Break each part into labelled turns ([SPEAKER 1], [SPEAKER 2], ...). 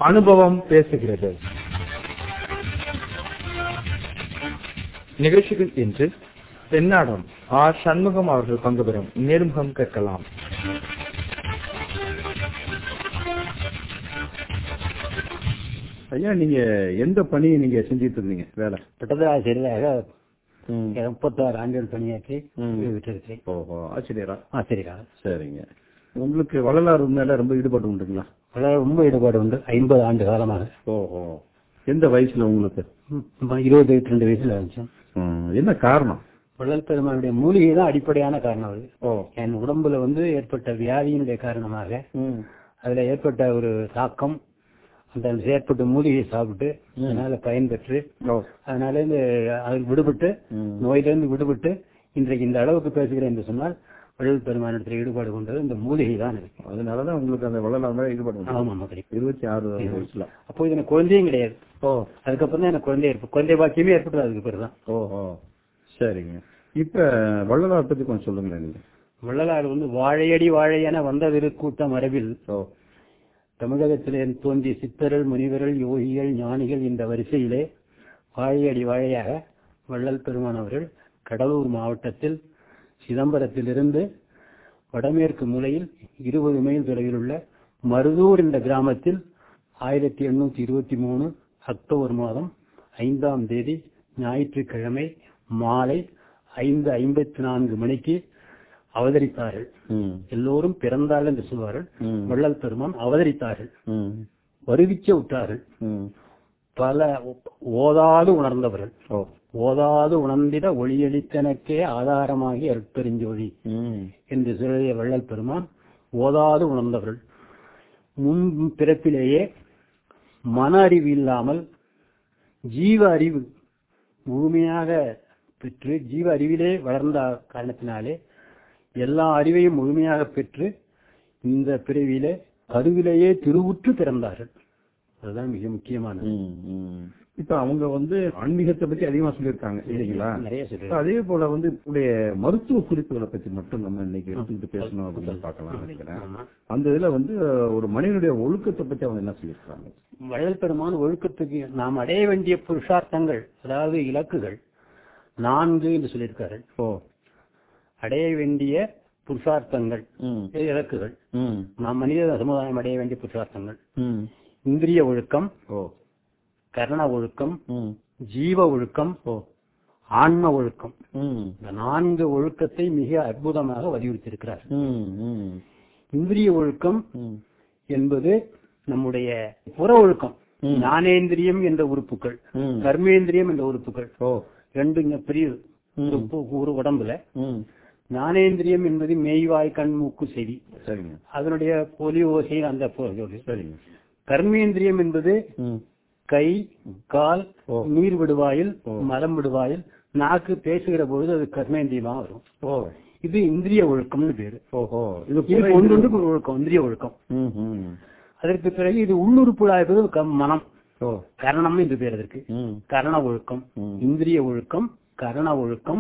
[SPEAKER 1] அனுபவம் பேசுகிறது நிகழ்ச்சிகள் இன்று தென்னாடம் ஆர் சண்முகம் அவர்கள் பங்கு பெறும் நேர்முகம் கேட்கலாம்
[SPEAKER 2] ஐயா நீங்க எந்த பணியை நீங்க செஞ்சுட்டு இருந்தீங்க வேலை
[SPEAKER 3] கிட்டத்தட்ட ஆசிரியராக முப்பத்தாறு ஆண்டுகள் பணியாற்றி
[SPEAKER 2] ம்.
[SPEAKER 3] விட்டிருக்கிறேன்
[SPEAKER 2] ஓஹோ ஆசிரியரா
[SPEAKER 3] ஆசிரியராக
[SPEAKER 2] சரிங்க உங்களுக்கு வரலாறு மேல ரொம்ப ஈடுபாடு உண்டுங்களா
[SPEAKER 3] அதில் ரொம்ப ஈடுபாடு உண்டு ஐம்பது ஆண்டு காலமாக
[SPEAKER 2] ஓஹோ எந்த வயசுல உங்களுக்கு
[SPEAKER 3] ம், இருபது ரெண்டு வயசுல இருந்துச்சு
[SPEAKER 2] ம், என்ன காரணம்
[SPEAKER 3] வள்ளல் பெருமானுடைய மூலிகை தான் அடிப்படையான காரணம் அது
[SPEAKER 2] ஓ
[SPEAKER 3] என் உடம்புல வந்து ஏற்பட்ட வியாதியினுடைய காரணமாக
[SPEAKER 2] ம்,
[SPEAKER 3] அதுல ஏற்பட்ட ஒரு தாக்கம் அந்த ஏற்பட்ட மூலிகையை சாப்பிட்டு அதனால பயன்பெற்று
[SPEAKER 2] ஓ
[SPEAKER 3] அதனால இந்த அதில் விடுபட்டு
[SPEAKER 2] ம்.
[SPEAKER 3] நோயிலிருந்து விடுபட்டு இன்றைக்கு இந்த அளவுக்கு பேசுகிறேன் என்று சொன்னால் வள்ளல் பெருமானிடத்தில் ஈடுபாடு கொண்டது இந்த மூலிகை தான் இருக்கு
[SPEAKER 2] அதனாலதான் உங்களுக்கு அந்த வரலாறு மேல ஈடுபாடு உண்டு
[SPEAKER 3] ஆமா ஆமா கிடைக்கும்
[SPEAKER 2] இருபத்தி ஆறு வயசுல
[SPEAKER 3] அப்போ இது எனக்கு குழந்தையும் கிடையாது
[SPEAKER 2] ஓ
[SPEAKER 3] அதுக்கப்புறம் தான் எனக்கு குழந்தை ஏற்ப குழந்தை பாக்கியமே ஏற்பட்டது அதுக்கு பிறகு தான்
[SPEAKER 2] ஓஹோ சரிங்க இப்ப வள்ளலார் பத்தி கொஞ்சம் சொல்லுங்களேன் நீங்க
[SPEAKER 3] வள்ளலார் வந்து வாழையடி வாழையென வந்த கூட்ட மரபில்
[SPEAKER 2] ஓ
[SPEAKER 3] தமிழகத்திலே தோன்றிய சித்தர்கள் முனிவர்கள் யோகிகள் ஞானிகள் இந்த வரிசையிலே வாழையடி வாழையாக வள்ளல் பெருமான் அவர்கள் கடலூர் மாவட்டத்தில் சிதம்பரத்திலிருந்து வடமேற்கு மூலையில் இருபது மைல் தொலைவில் உள்ள மருதூர் என்ற கிராமத்தில் ஆயிரத்தி எண்ணூத்தி இருபத்தி மூணு அக்டோபர் மாதம் ஐந்தாம் தேதி ஞாயிற்றுக்கிழமை மாலை ஐந்து ஐம்பத்தி நான்கு மணிக்கு அவதரித்தார்கள்
[SPEAKER 2] ம்
[SPEAKER 3] எல்லோரும் பிறந்தார்கள் என்று சொல்வார்கள்
[SPEAKER 2] ம்.
[SPEAKER 3] வள்ளல் பெருமான் அவதரித்தார்கள்
[SPEAKER 2] ம்
[SPEAKER 3] வருவிக்க விட்டார்கள்
[SPEAKER 2] ம்
[SPEAKER 3] பல ஓதாது உணர்ந்தவர்கள்
[SPEAKER 2] ஓ
[SPEAKER 3] ஓதாது உணர்ந்திட ஒளியளித்தனக்கே ஆதாரமாகி அருட்பெருஞ்சோதி
[SPEAKER 2] ம்
[SPEAKER 3] என்று சொல்லிய வள்ளல் பெருமான் ஓதாது உணர்ந்தவர்கள் முன் பிறப்பிலேயே மன அறிவு இல்லாமல் ஜீவ அறிவு முழுமையாக பெற்று ஜீவ அறிவிலே வளர்ந்த காரணத்தினாலே எல்லா அறிவையும் முழுமையாக பெற்று இந்த பிறவியிலே கருவிலேயே திருவுற்று பிறந்தார்கள் அதுதான் மிக முக்கியமானது
[SPEAKER 2] ம், ம். இப்ப அவங்க வந்து ஆன்மீகத்தை பத்தி அதிகமா சொல்லியிருக்காங்க இல்லைங்களா
[SPEAKER 3] நிறைய
[SPEAKER 2] இப்ப
[SPEAKER 3] சொல்றேன்
[SPEAKER 2] அதே போல வந்து உடைய மருத்துவ குறிப்புகளை பத்தி மட்டும் நம்ம இன்னைக்கு எடுத்துக்கிட்டு பேசணும் அப்படின்னு பார்க்கலாம் நினைக்கிறேன்
[SPEAKER 3] ஆமா
[SPEAKER 2] அந்த இதுல வந்து ஒரு மனிதனுடைய ஒழுக்கத்தை பத்தி அவங்க என்ன சொல்லியிருக்காங்க
[SPEAKER 3] வள்ளல் பெருமான் ஒழுக்கத்துக்கு நாம் அடைய வேண்டிய புருஷார்த்தங்கள் அதாவது இலக்குகள் நான்கு என்று சொல்லியிருக்காரு
[SPEAKER 2] ஓ
[SPEAKER 3] அடைய வேண்டிய புருஷார்த்தங்கள்
[SPEAKER 2] ம்
[SPEAKER 3] இது இலக்குகள்
[SPEAKER 2] ம்
[SPEAKER 3] நாம் மனித சமுதாயம் அடைய வேண்டிய புருஷார்த்தங்கள்
[SPEAKER 2] ம்
[SPEAKER 3] இந்திரிய ஒழுக்கம்
[SPEAKER 2] ஓ
[SPEAKER 3] கரண ஒழுக்கம்
[SPEAKER 2] ம்
[SPEAKER 3] ஜீவ ஒழுக்கம்
[SPEAKER 2] ஓ
[SPEAKER 3] ஆன்ம ஒழுக்கம்
[SPEAKER 2] ம்
[SPEAKER 3] இந்த நான்கு ஒழுக்கத்தை மிக அற்புதமாக வலியுறுத்தியிருக்கிறார்
[SPEAKER 2] ம் ம்
[SPEAKER 3] இந்திரிய ஒழுக்கம்
[SPEAKER 2] ம்
[SPEAKER 3] என்பது நம்முடைய புற ஒழுக்கம்
[SPEAKER 2] ம்.
[SPEAKER 3] ஞானேந்திரியம் என்ற உறுப்புகள்
[SPEAKER 2] ம்.
[SPEAKER 3] கர்மேந்திரியம் என்ற உறுப்புகள்
[SPEAKER 2] ஓ
[SPEAKER 3] ரெண்டு இங்க பிரிவு
[SPEAKER 2] ம்.
[SPEAKER 3] உறுப்பு ஒரு உடம்புல
[SPEAKER 2] ம்
[SPEAKER 3] ஞானேந்திரியம் என்பது மெய்வாய் கண் மூக்கு செவி
[SPEAKER 2] சரிங்க
[SPEAKER 3] அதனுடைய பொலி ஓசை அந்த பொ-
[SPEAKER 2] சரிங்க
[SPEAKER 3] கர்மேந்திரியம் என்பது
[SPEAKER 2] ம்
[SPEAKER 3] கை கால்
[SPEAKER 2] ஓ.
[SPEAKER 3] நீர் விடுவாயில்
[SPEAKER 2] ஓ.
[SPEAKER 3] மலம் விடுவாயில் நாக்கு பேசுகிற பொழுது அது கர்மேந்திரியமா வரும்
[SPEAKER 2] ஓ
[SPEAKER 3] இது இந்திரிய ஒழுக்கம்னு பேரு
[SPEAKER 2] ஓஹோ இது
[SPEAKER 3] இது
[SPEAKER 2] புற
[SPEAKER 3] ஒன்று ஒன்றுக்கு ஒரு ஒழுக்கம் இந்திரிய ஒழுக்கம்
[SPEAKER 2] ம் ம்
[SPEAKER 3] அதற்கு பிறகு இது உள்ளுறுப்புழாய்ப்பது க- மனம்
[SPEAKER 2] ஓ
[SPEAKER 3] கரணம் என்று பேர் அதற்கு
[SPEAKER 2] ம்
[SPEAKER 3] கரண ஒழுக்கம்
[SPEAKER 2] ம்.
[SPEAKER 3] இந்திரிய ஒழுக்கம் கரண ஒழுக்கம்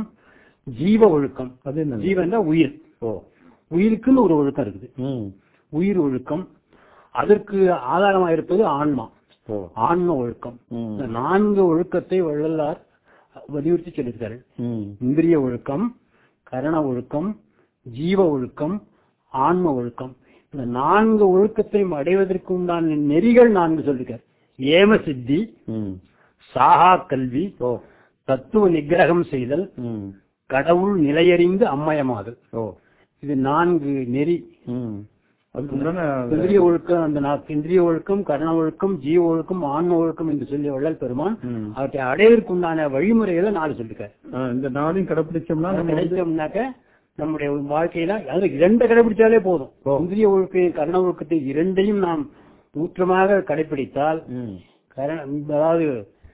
[SPEAKER 3] ஜீவ ஒழுக்கம்
[SPEAKER 2] அது என்ன
[SPEAKER 3] ஜீவன் தான் உயிர்
[SPEAKER 2] ஓ
[SPEAKER 3] உயிருக்குன்னு ஒரு ஒழுக்கம் இருக்குது
[SPEAKER 2] ம்
[SPEAKER 3] உயிர் ஒழுக்கம் அதற்கு ஆதாரமா இருப்பது ஆன்மா
[SPEAKER 2] ஓ
[SPEAKER 3] ஆன்ம ஒழுக்கம்
[SPEAKER 2] ம்.
[SPEAKER 3] இந்த நான்கு ஒழுக்கத்தை வள்ளலார் வலியுறுத்தி சொல்லியிருக்காரு
[SPEAKER 2] ம்
[SPEAKER 3] இந்திரிய ஒழுக்கம் கரண ஒழுக்கம் ஜீவ ஒழுக்கம் ஆன்ம ஒழுக்கம் இந்த நான்கு ஒழுக்கத்தை அடைவதற்கு உண்டான நெறிகள் நான்கு சொல்லிருக்கார் ஏம சித்தி
[SPEAKER 2] ம்
[SPEAKER 3] சாகா கல்வி
[SPEAKER 2] ஓ
[SPEAKER 3] தத்துவ நிகிரகம் செய்தல்
[SPEAKER 2] ம்
[SPEAKER 3] கடவுள் நிலையறிந்து அம்மயமாதல்
[SPEAKER 2] ஓ
[SPEAKER 3] இது நான்கு நெறி
[SPEAKER 2] ம் அதுக்கு உண்டான
[SPEAKER 3] இந்திரிய ஒழுக்கம் அந்த நா- இந்திரிய ஒழுக்கம் கரண ஒழுக்கம் ஜீவ ஒழுக்கம் ஆன்ம ஒழுக்கம் என்று சொல்லி வள்ளல் பெருமான்
[SPEAKER 2] ம்.
[SPEAKER 3] அவற்றை அடைவதற்கு உண்டான வழிமுறைகளை நாலு சொல்லிருக்காரு
[SPEAKER 2] ஆ, இந்த நாளையும் கடைபிடிச்சோம்னா நம்ம வந்து
[SPEAKER 3] கிடைச்சோம்னாக்க நம்முடைய வாழ்க்கையில அது இரண்டை கடைபிடிச்சாலே போதும்
[SPEAKER 2] ஓ.
[SPEAKER 3] இந்திரிய ஒழுக்கையும் கரண ஒழுக்கத்தை இரண்டையும் நாம் ஊற்றமாக கடைபிடித்தால்
[SPEAKER 2] ம்
[SPEAKER 3] கரண அதாவது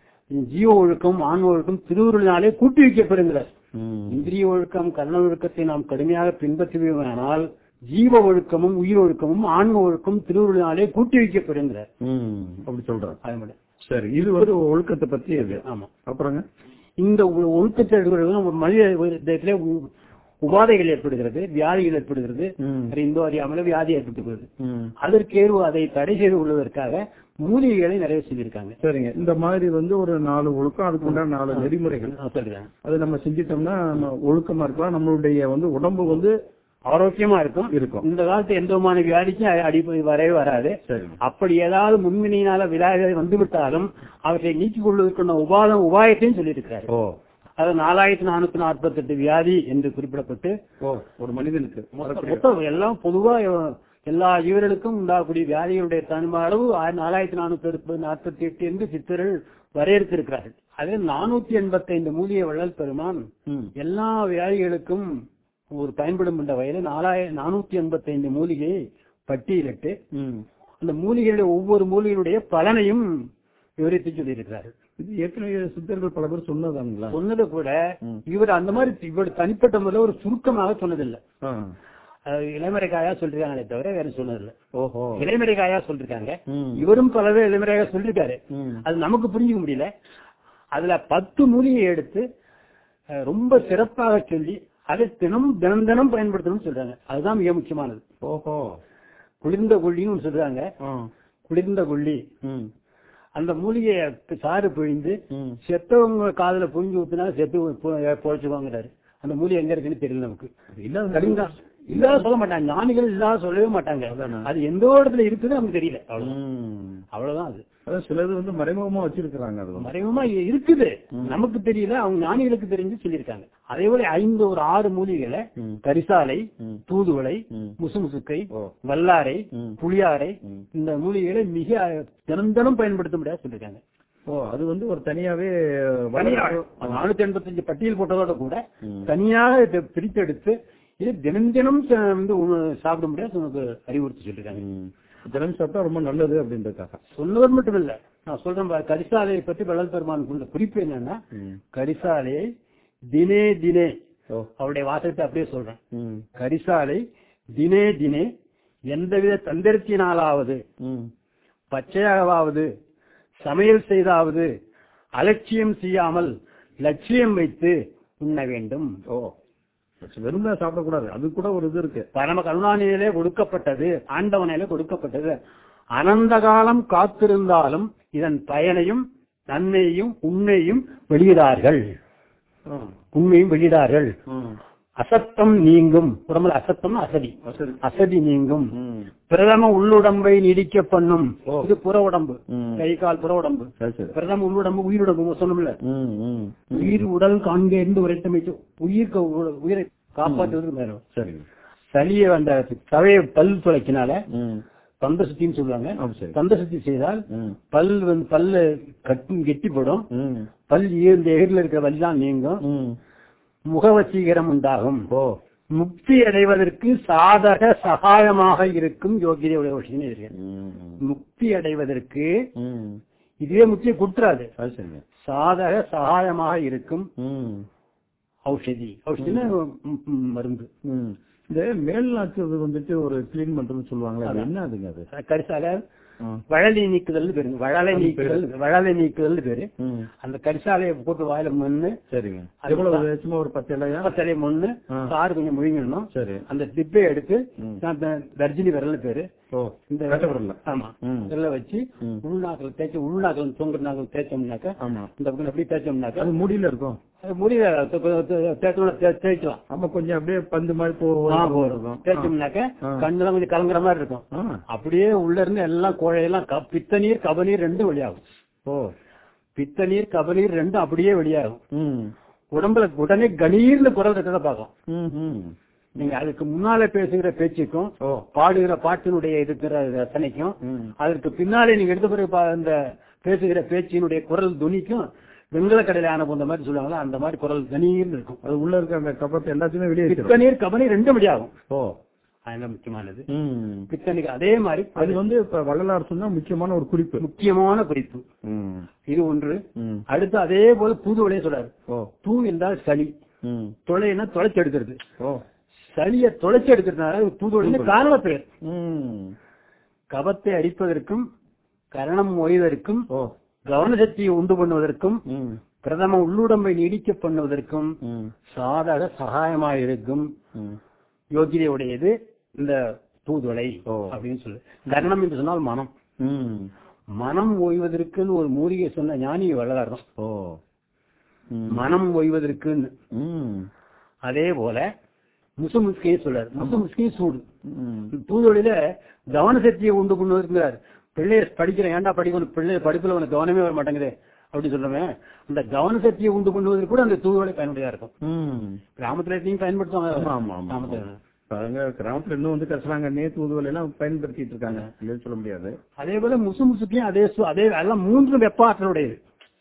[SPEAKER 3] ஜீவ ஒழுக்கம் ஆன்ம ஒழுக்கம் திருவுருளினாலே கூட்டி வைக்கப்படுகிறார்
[SPEAKER 2] ம்
[SPEAKER 3] இந்திரிய ஒழுக்கம் கர்ண ஒழுக்கத்தை நாம் கடுமையாக பின்பற்றுவோமானால் ஜீவ ஒழுக்கமும் உயிர் ஒழுக்கமும் ஆன்ம ஒழுக்கம் திருவுருளினாலே கூட்டி வைக்கப்படுகிறார்
[SPEAKER 2] ம் அப்படி சொல்றேன்
[SPEAKER 3] அது மட்டும்.
[SPEAKER 2] சரி இது வந்து ஒழுக்கத்தை பத்தி இது
[SPEAKER 3] ஆமா
[SPEAKER 2] அப்புறங்க
[SPEAKER 3] இந்த ஒ- ஒழுக்கத்தை எடுக்கிறது நம்ம மனித இதயத்திலே ஒ- உபாதைகள் ஏற்படுகிறது வியாதிகள் ஏற்படுகிறது
[SPEAKER 2] ம்.
[SPEAKER 3] அறிந்தோ அறியாமலோ வியாதி ஏற்பட்டுகிறது
[SPEAKER 2] ம்.
[SPEAKER 3] அதற்கேற்ப அதை தடை செய்து கொள்வதற்காக மூலிகைகளை நிறைய சொல்லியிருக்காங்க
[SPEAKER 2] சரிங்க இந்த மாதிரி வந்து ஒரு நாலு ஒழுக்கம் அதுக்கு உண்டான நாலு நெறிமுறைகள்
[SPEAKER 3] நான் சொல்றேன்
[SPEAKER 2] அது நம்ம செஞ்சிட்டோம்னா நம்ம ஒழுக்கமா இருக்கலாம் நம்மளுடைய வந்து உடம்பு வந்து
[SPEAKER 3] ஆரோக்கியமா இருக்கும்
[SPEAKER 2] இருக்கும்
[SPEAKER 3] இந்த காலத்து எந்த விதமான வியாதிக்கும் அ- அடிப்படை வரவே வராது
[SPEAKER 2] சரிங்க
[SPEAKER 3] அப்படி ஏதாவது முன்வினையினால வியாதிகள் வந்துவிட்டாலும் அவற்றை நீக்கிக் கொள்வதற்கான உபாதம் உபாயத்தையும் சொல்லியிருக்கிறார்
[SPEAKER 2] ஓ
[SPEAKER 3] அது நாலாயிரத்தி நானூத்தி நாற்பத்தி எட்டு வியாதி என்று குறிப்பிடப்பட்டு
[SPEAKER 2] ஓ ஒரு மனிதனுக்கு
[SPEAKER 3] மொத்தம் எல்லாம் பொதுவா எல்லா ஜீவர்களுக்கும் உண்டாகக்கூடிய வியாதிகளுடைய தன்மை அளவு நாலாயிரத்தி நானூத்தி நாற்பத்தி எட்டு என்று சித்தர்கள் வரையறுத்திருக்கிறார்கள் அதில் நானூத்தி எண்பத்தி ஐந்து மூலிகை வள்ளல் பெருமான்
[SPEAKER 2] ம்.
[SPEAKER 3] எல்லா வியாதிகளுக்கும் ஒரு பயன்படும் என்ற வகையில் நாலாயிரம் நானூத்தி எண்பத்தி ஐந்து மூலிகையை பட்டியலிட்டு
[SPEAKER 2] ம்.
[SPEAKER 3] அந்த மூலிகையுடைய ஒவ்வொரு மூலிகையுடைய பலனையும் விவரித்து சொல்லியிருக்கிறார்கள்
[SPEAKER 2] இது ஏற்கனவே சித்தர்கள் பல பேர் சொன்னதாங்களா
[SPEAKER 3] சொன்னது கூட
[SPEAKER 2] ம்.
[SPEAKER 3] இவர் அந்த மாதிரி இவர் தனிப்பட்ட முறையில் ஒரு சுருக்கமாக சொன்னதில்லை
[SPEAKER 2] ஆ.
[SPEAKER 3] அது இளமறைக்காயா சொல்லிருக்காங்களே தவிர வேற சொன்னதில்லை
[SPEAKER 2] ஓஹோ
[SPEAKER 3] இளமறைக்காயா சொல்லிருக்காங்க
[SPEAKER 2] ம்.
[SPEAKER 3] இவரும் பலவே இளமறையாக சொல்லிருக்காரு
[SPEAKER 2] ம்.
[SPEAKER 3] அது நமக்கு புரிஞ்சுக்க முடியல அதுல பத்து மூலிகை எடுத்து அஹ், ரொம்ப சிறப்பாக சொல்லி அதை தினம் தினம் தினம் பயன்படுத்தணும்னு சொல்றாங்க அதுதான் மிக முக்கியமானது
[SPEAKER 2] ஓஹோ
[SPEAKER 3] குளிர்ந்த கொல்லின்னு ஒண்ணு சொல்றாங்க
[SPEAKER 2] ஆ.
[SPEAKER 3] குளிர்ந்த கொல்லி
[SPEAKER 2] ம்.
[SPEAKER 3] அந்த மூலிகையை சாறு பிழிந்து
[SPEAKER 2] ம்.
[SPEAKER 3] செத்தவங்க காதுல புழிஞ்சு ஊத்துனா செத்து பொழைச்சுவாங்கிறாரு அந்த மூலிகை எங்க இருக்குன்னு தெரியல நமக்கு
[SPEAKER 2] இல்லாத
[SPEAKER 3] சரிங்களா இல்லாத சொல்ல மாட்டாங்க ஞானிகள் இல்லாத சொல்லவே மாட்டாங்க
[SPEAKER 2] அதானே.
[SPEAKER 3] அது எந்த இடத்துல இருக்குது நமக்கு தெரியல அவ்வளவுதான்
[SPEAKER 2] ம்.
[SPEAKER 3] அவ்வளவுதான் அது
[SPEAKER 2] அதான் சிலது வந்து மறைமுகமா வச்சிருக்கிறாங்க அது வந்து.
[SPEAKER 3] மறைமுகமா இ- இருக்குது நமக்கு தெரியல அவங்க ஞானிகளுக்கு தெரிஞ்சு சொல்லியிருக்காங்க அதே போல ஐந்து ஒரு ஆறு மூலிகைகளை
[SPEAKER 2] ம்.
[SPEAKER 3] கரிசாலை
[SPEAKER 2] ம்.
[SPEAKER 3] தூதுவளை
[SPEAKER 2] ம்.
[SPEAKER 3] முசுமுசுக்கை
[SPEAKER 2] ஓ.
[SPEAKER 3] வல்லாரை
[SPEAKER 2] ம்.
[SPEAKER 3] புளியாரை
[SPEAKER 2] ம்.
[SPEAKER 3] இந்த மூலிகைகளை மிக தினம் தினம் பயன்படுத்த முடியாது சொல்லியிருக்காங்க
[SPEAKER 2] ஓ அது வந்து ஒரு தனியாவே
[SPEAKER 3] தனியாக நானூத்தி எண்பத்தஞ்சு பட்டியல் போட்டதோட கூட
[SPEAKER 2] ம்.
[SPEAKER 3] தனியாக இதை பிரித்தெடுத்து இது தினம் தினம் ச- வந்து உணவு சாப்பிட முடியாது உனக்கு அறிவுறுத்தி சொல்லிருக்காங்க
[SPEAKER 2] ம். தினம் சாப்பிட்டா ரொம்ப நல்லது அப்படின்றதுக்காக
[SPEAKER 3] சொன்னவர் மட்டும் இல்ல நான் சொல்றேன் பாரு, கரிசாலையை பத்தி வள்ளல் பெருமான் உள்ள குறிப்பு என்னன்னா
[SPEAKER 2] ம்.
[SPEAKER 3] கரிசாலையை தினே தினே
[SPEAKER 2] ஓ
[SPEAKER 3] அவருடைய வாசகத்தை அப்படியே சொல்றேன்
[SPEAKER 2] ம்.
[SPEAKER 3] கரிசாலை தினே தினே எந்தவித தந்திரத்தினாலாவது
[SPEAKER 2] ம்.
[SPEAKER 3] பச்சையாகவாவது சமையல் செய்தாவது அலட்சியம் செய்யாமல் லட்சியம் வைத்து உண்ண வேண்டும்
[SPEAKER 2] ஓ வெறும் தான் சாப்பிடக்கூடாது அது கூட ஒரு இது இருக்கு
[SPEAKER 3] பரம கருணாநிதியிலே கொடுக்கப்பட்டது ஆண்டவனிலே கொடுக்கப்பட்டது அனந்த காலம் காத்திருந்தாலும் இதன் பயனையும் நன்மையையும் உண்மையும் வெளியிடார்கள்
[SPEAKER 2] ம்.
[SPEAKER 3] உண்மையும் வெளியிடார்கள்
[SPEAKER 2] ம்.
[SPEAKER 3] அசத்தம் நீங்கும் உடம்புல அசத்தம்னா அசதி
[SPEAKER 2] வசதி.
[SPEAKER 3] அசதி நீங்கும்
[SPEAKER 2] ம்.
[SPEAKER 3] பிரதம உள்ளுடம்பை நீடிக்க பண்ணும்
[SPEAKER 2] ஓ.
[SPEAKER 3] இது புற உடம்பு
[SPEAKER 2] ம்.
[SPEAKER 3] கை கால் புற உடம்பு
[SPEAKER 2] சரி சரி
[SPEAKER 3] பிரதம உள்ளுடம்பு உயிருடம்பு சொன்னோம்ல
[SPEAKER 2] ம். ம்.
[SPEAKER 3] உயிர் உடல் காண்க என்று உரைத்தமைச்சு உயிர் உயிரை காப்பாற்றுவதற்கு வேணும்
[SPEAKER 2] சரிங்க
[SPEAKER 3] சளியை அந்த தவையை பல் துளைக்கினால
[SPEAKER 2] ம்.
[SPEAKER 3] தந்த சுத்தின்னு சொல்லுவாங்க
[SPEAKER 2] ஆமா சரி
[SPEAKER 3] தந்த சுத்தி செய்தால்
[SPEAKER 2] ம்.
[SPEAKER 3] பல் வந்து பல்லு கட்டி கெட்டி போடும்
[SPEAKER 2] ம்.
[SPEAKER 3] பல் இந்த எகிரில் இருக்கிற வலிதான் நீங்கும்
[SPEAKER 2] ம்.
[SPEAKER 3] முகவசீகரம் உண்டாகும்
[SPEAKER 2] ஓ
[SPEAKER 3] முக்தி அடைவதற்கு சாதக சகாயமாக இருக்கும் யோகிதையுடைய விஷயம் இருக்கு
[SPEAKER 2] ம்.
[SPEAKER 3] முக்தி அடைவதற்கு
[SPEAKER 2] ம்.
[SPEAKER 3] இதுவே முக்தியை கொடுத்துறாது
[SPEAKER 2] அது சரிங்க
[SPEAKER 3] சாதக சகாயமாக இருக்கும்
[SPEAKER 2] ம்.
[SPEAKER 3] ஔஷதி ஔஷதினா ம், ம், மருந்து
[SPEAKER 2] ம். இந்த மேல் நாக்கு வந்துட்டு ஒரு கிளீன் பண்றதுன்னு சொல்லுவாங்களே அது என்ன அதுங்க அது
[SPEAKER 3] கரிசால
[SPEAKER 2] ஆ.
[SPEAKER 3] வழலி நீக்குதல் பேரு வழலை நீக்குதல் வழலை நீக்குதல் பேரு
[SPEAKER 2] ம்.
[SPEAKER 3] அந்த கரிசாலையை போட்டு வாயில மண்ணு
[SPEAKER 2] சரிங்க
[SPEAKER 3] அது
[SPEAKER 2] எவ்வளவு சும்மா ஒரு பத்து இலையா
[SPEAKER 3] பத்தலை மண்ணு
[SPEAKER 2] ஆ.
[SPEAKER 3] சாறு கொஞ்சம் முழுங்கிடணும்
[SPEAKER 2] சரி
[SPEAKER 3] அந்த டிப்பை எடுத்து
[SPEAKER 2] ம்.
[SPEAKER 3] நான் த- தர்ஜினி விரல் பேரு
[SPEAKER 2] ஓ
[SPEAKER 3] இந்த
[SPEAKER 2] கட்டப்படல
[SPEAKER 3] ஆமா
[SPEAKER 2] ம்.
[SPEAKER 3] விரல வச்சு
[SPEAKER 2] ம்.
[SPEAKER 3] உள்நாக்கில் தேய்ச்சி உள்நாக்கில் தொங்குற நாக்கில் தேய்ச்சோம்னாக்க
[SPEAKER 2] ஆமா
[SPEAKER 3] இந்த பக்கம் எப்படி தேய்ச்சோம்னாக்க
[SPEAKER 2] அது முடியல இருக்கும்
[SPEAKER 3] அது முடியல தேய்ச்சோம்னா தே- தேய்க்கலாம்
[SPEAKER 2] ஆமா கொஞ்சம் அப்படியே பந்து மாதிரி போ
[SPEAKER 3] ஆ, போடும். தேய்ச்சோம்னாக்க
[SPEAKER 2] ஆ.
[SPEAKER 3] கண்ணெல்லாம் கொஞ்சம் கலங்குற மாதிரி இருக்கும்
[SPEAKER 2] ஆ.
[SPEAKER 3] அப்படியே உள்ள இருந்து எல்லாம் கோழையெல்லாம் க- பித்த நீர் கபநீர் ரெண்டும் வெளியாகும்
[SPEAKER 2] ஓ
[SPEAKER 3] பித்த நீர் கபநீர் ரெண்டும் அப்படியே வெளியாகும்
[SPEAKER 2] ம்.
[SPEAKER 3] உடம்புல உடனே கணீர்னு குரல் இருக்கிறத பார்க்கும்
[SPEAKER 2] ம், ம்.
[SPEAKER 3] நீங்க அதுக்கு முன்னால பேசுகிற பேச்சுக்கும்
[SPEAKER 2] ஓ
[SPEAKER 3] பாடுகிற பாட்டினுடைய இருக்கிற ரசனைக்கும்
[SPEAKER 2] ம்.
[SPEAKER 3] அதற்கு பின்னாலே நீங்க எடுத்த பிறகு பா- இந்த பேசுகிற பேச்சினுடைய குரல் துணிக்கும் வெங்கல கடையில ஆன போன்ற மாதிரி சொல்லுவாங்களா அந்த மாதிரி குரல் கணீர்னு இருக்கும்
[SPEAKER 2] அது உள்ள இருக்க அந்த கபத்தை எல்லாத்தையுமே வெளியே
[SPEAKER 3] பித்த
[SPEAKER 2] வச்சிரும்.
[SPEAKER 3] நீர் கபனி ரெண்டும் வெளியாகும்
[SPEAKER 2] ஓ
[SPEAKER 3] அதுதான் முக்கியமானது
[SPEAKER 2] ம்.
[SPEAKER 3] பித்தனுக்கு அதே மாதிரி
[SPEAKER 2] அது வந்து இப்ப வள்ளலார் சொன்னா முக்கியமான ஒரு குறிப்பு
[SPEAKER 3] முக்கியமான குறிப்பு
[SPEAKER 2] ம்.
[SPEAKER 3] இது ஒன்று
[SPEAKER 2] ம்.
[SPEAKER 3] அடுத்து அதே போல தூதுவளையே சொல்றாரு
[SPEAKER 2] ஓ
[SPEAKER 3] தூ என்றால் சளி
[SPEAKER 2] ம்.
[SPEAKER 3] தொலைன்னா தொலைச்சு எடுக்கிறது
[SPEAKER 2] ஓ
[SPEAKER 3] சளியை தொலைச்சு எடுக்கிறதுனால தூதுவளை காரண பெயர்
[SPEAKER 2] ம்.
[SPEAKER 3] கபத்தை அடிப்பதற்கும் கரணம் ஓய்வதற்கும்
[SPEAKER 2] ஓ
[SPEAKER 3] கவன சக்தியை உண்டு பண்ணுவதற்கும்
[SPEAKER 2] ம்.
[SPEAKER 3] பிரதம உள்ளுடம்பை நீடிக்க பண்ணுவதற்கும்
[SPEAKER 2] ம்,
[SPEAKER 3] சாதக சகாயமாக இருக்கும்
[SPEAKER 2] ம்.
[SPEAKER 3] யோகிதை உடையது இந்த தூதுவளை
[SPEAKER 2] ஓ.
[SPEAKER 3] அப்படின்னு சொல்லு கர்ணம் என்று சொன்னால் மனம்
[SPEAKER 2] ம்.
[SPEAKER 3] மனம் ஓய்வதற்குன்னு ஒரு மூலிகை சொன்ன ஞானி வள்ளலார் தான்
[SPEAKER 2] ஓ ம்.
[SPEAKER 3] மனம் ஓய்வதற்குன்னு
[SPEAKER 2] ம்.
[SPEAKER 3] அதே போல முசு முஸ்கையை சொல்றாரு முசு முஸ்கையை சூடு
[SPEAKER 2] ம்.
[SPEAKER 3] தூதுவழியில கவன சக்தியை உண்டு பண்ணுவதுங்கிறார் பிள்ளைய படிக்கிறேன் ஏன்டா படிக்கணும் பிள்ளை படிப்புல உனக்கு கவனமே வர மாட்டேங்குது அப்படி சொல்றவன் அந்த கவன சக்தியை உண்டு பண்ணுவதற்கு கூட அந்த தூதுவளை பயனுடையா இருக்கும்
[SPEAKER 2] ம்.
[SPEAKER 3] கிராமத்துல எத்தையும் பயன்படுத்துவாங்க
[SPEAKER 2] ஆமா, ஆமா, ஆமா.
[SPEAKER 3] கிராமத்துல
[SPEAKER 2] பாருங்க கிராமத்துல இன்னும் வந்து கசலாங்கண்ணே தூதுவளை எல்லாம் பயன்படுத்திட்டு இருக்காங்க இல்லைன்னு சொல்ல முடியாது
[SPEAKER 3] அதே போல முசு முசுக்கையும் அதே சு- அதே எல்லாம் மூன்று வெப்ப ஆற்றலுடையது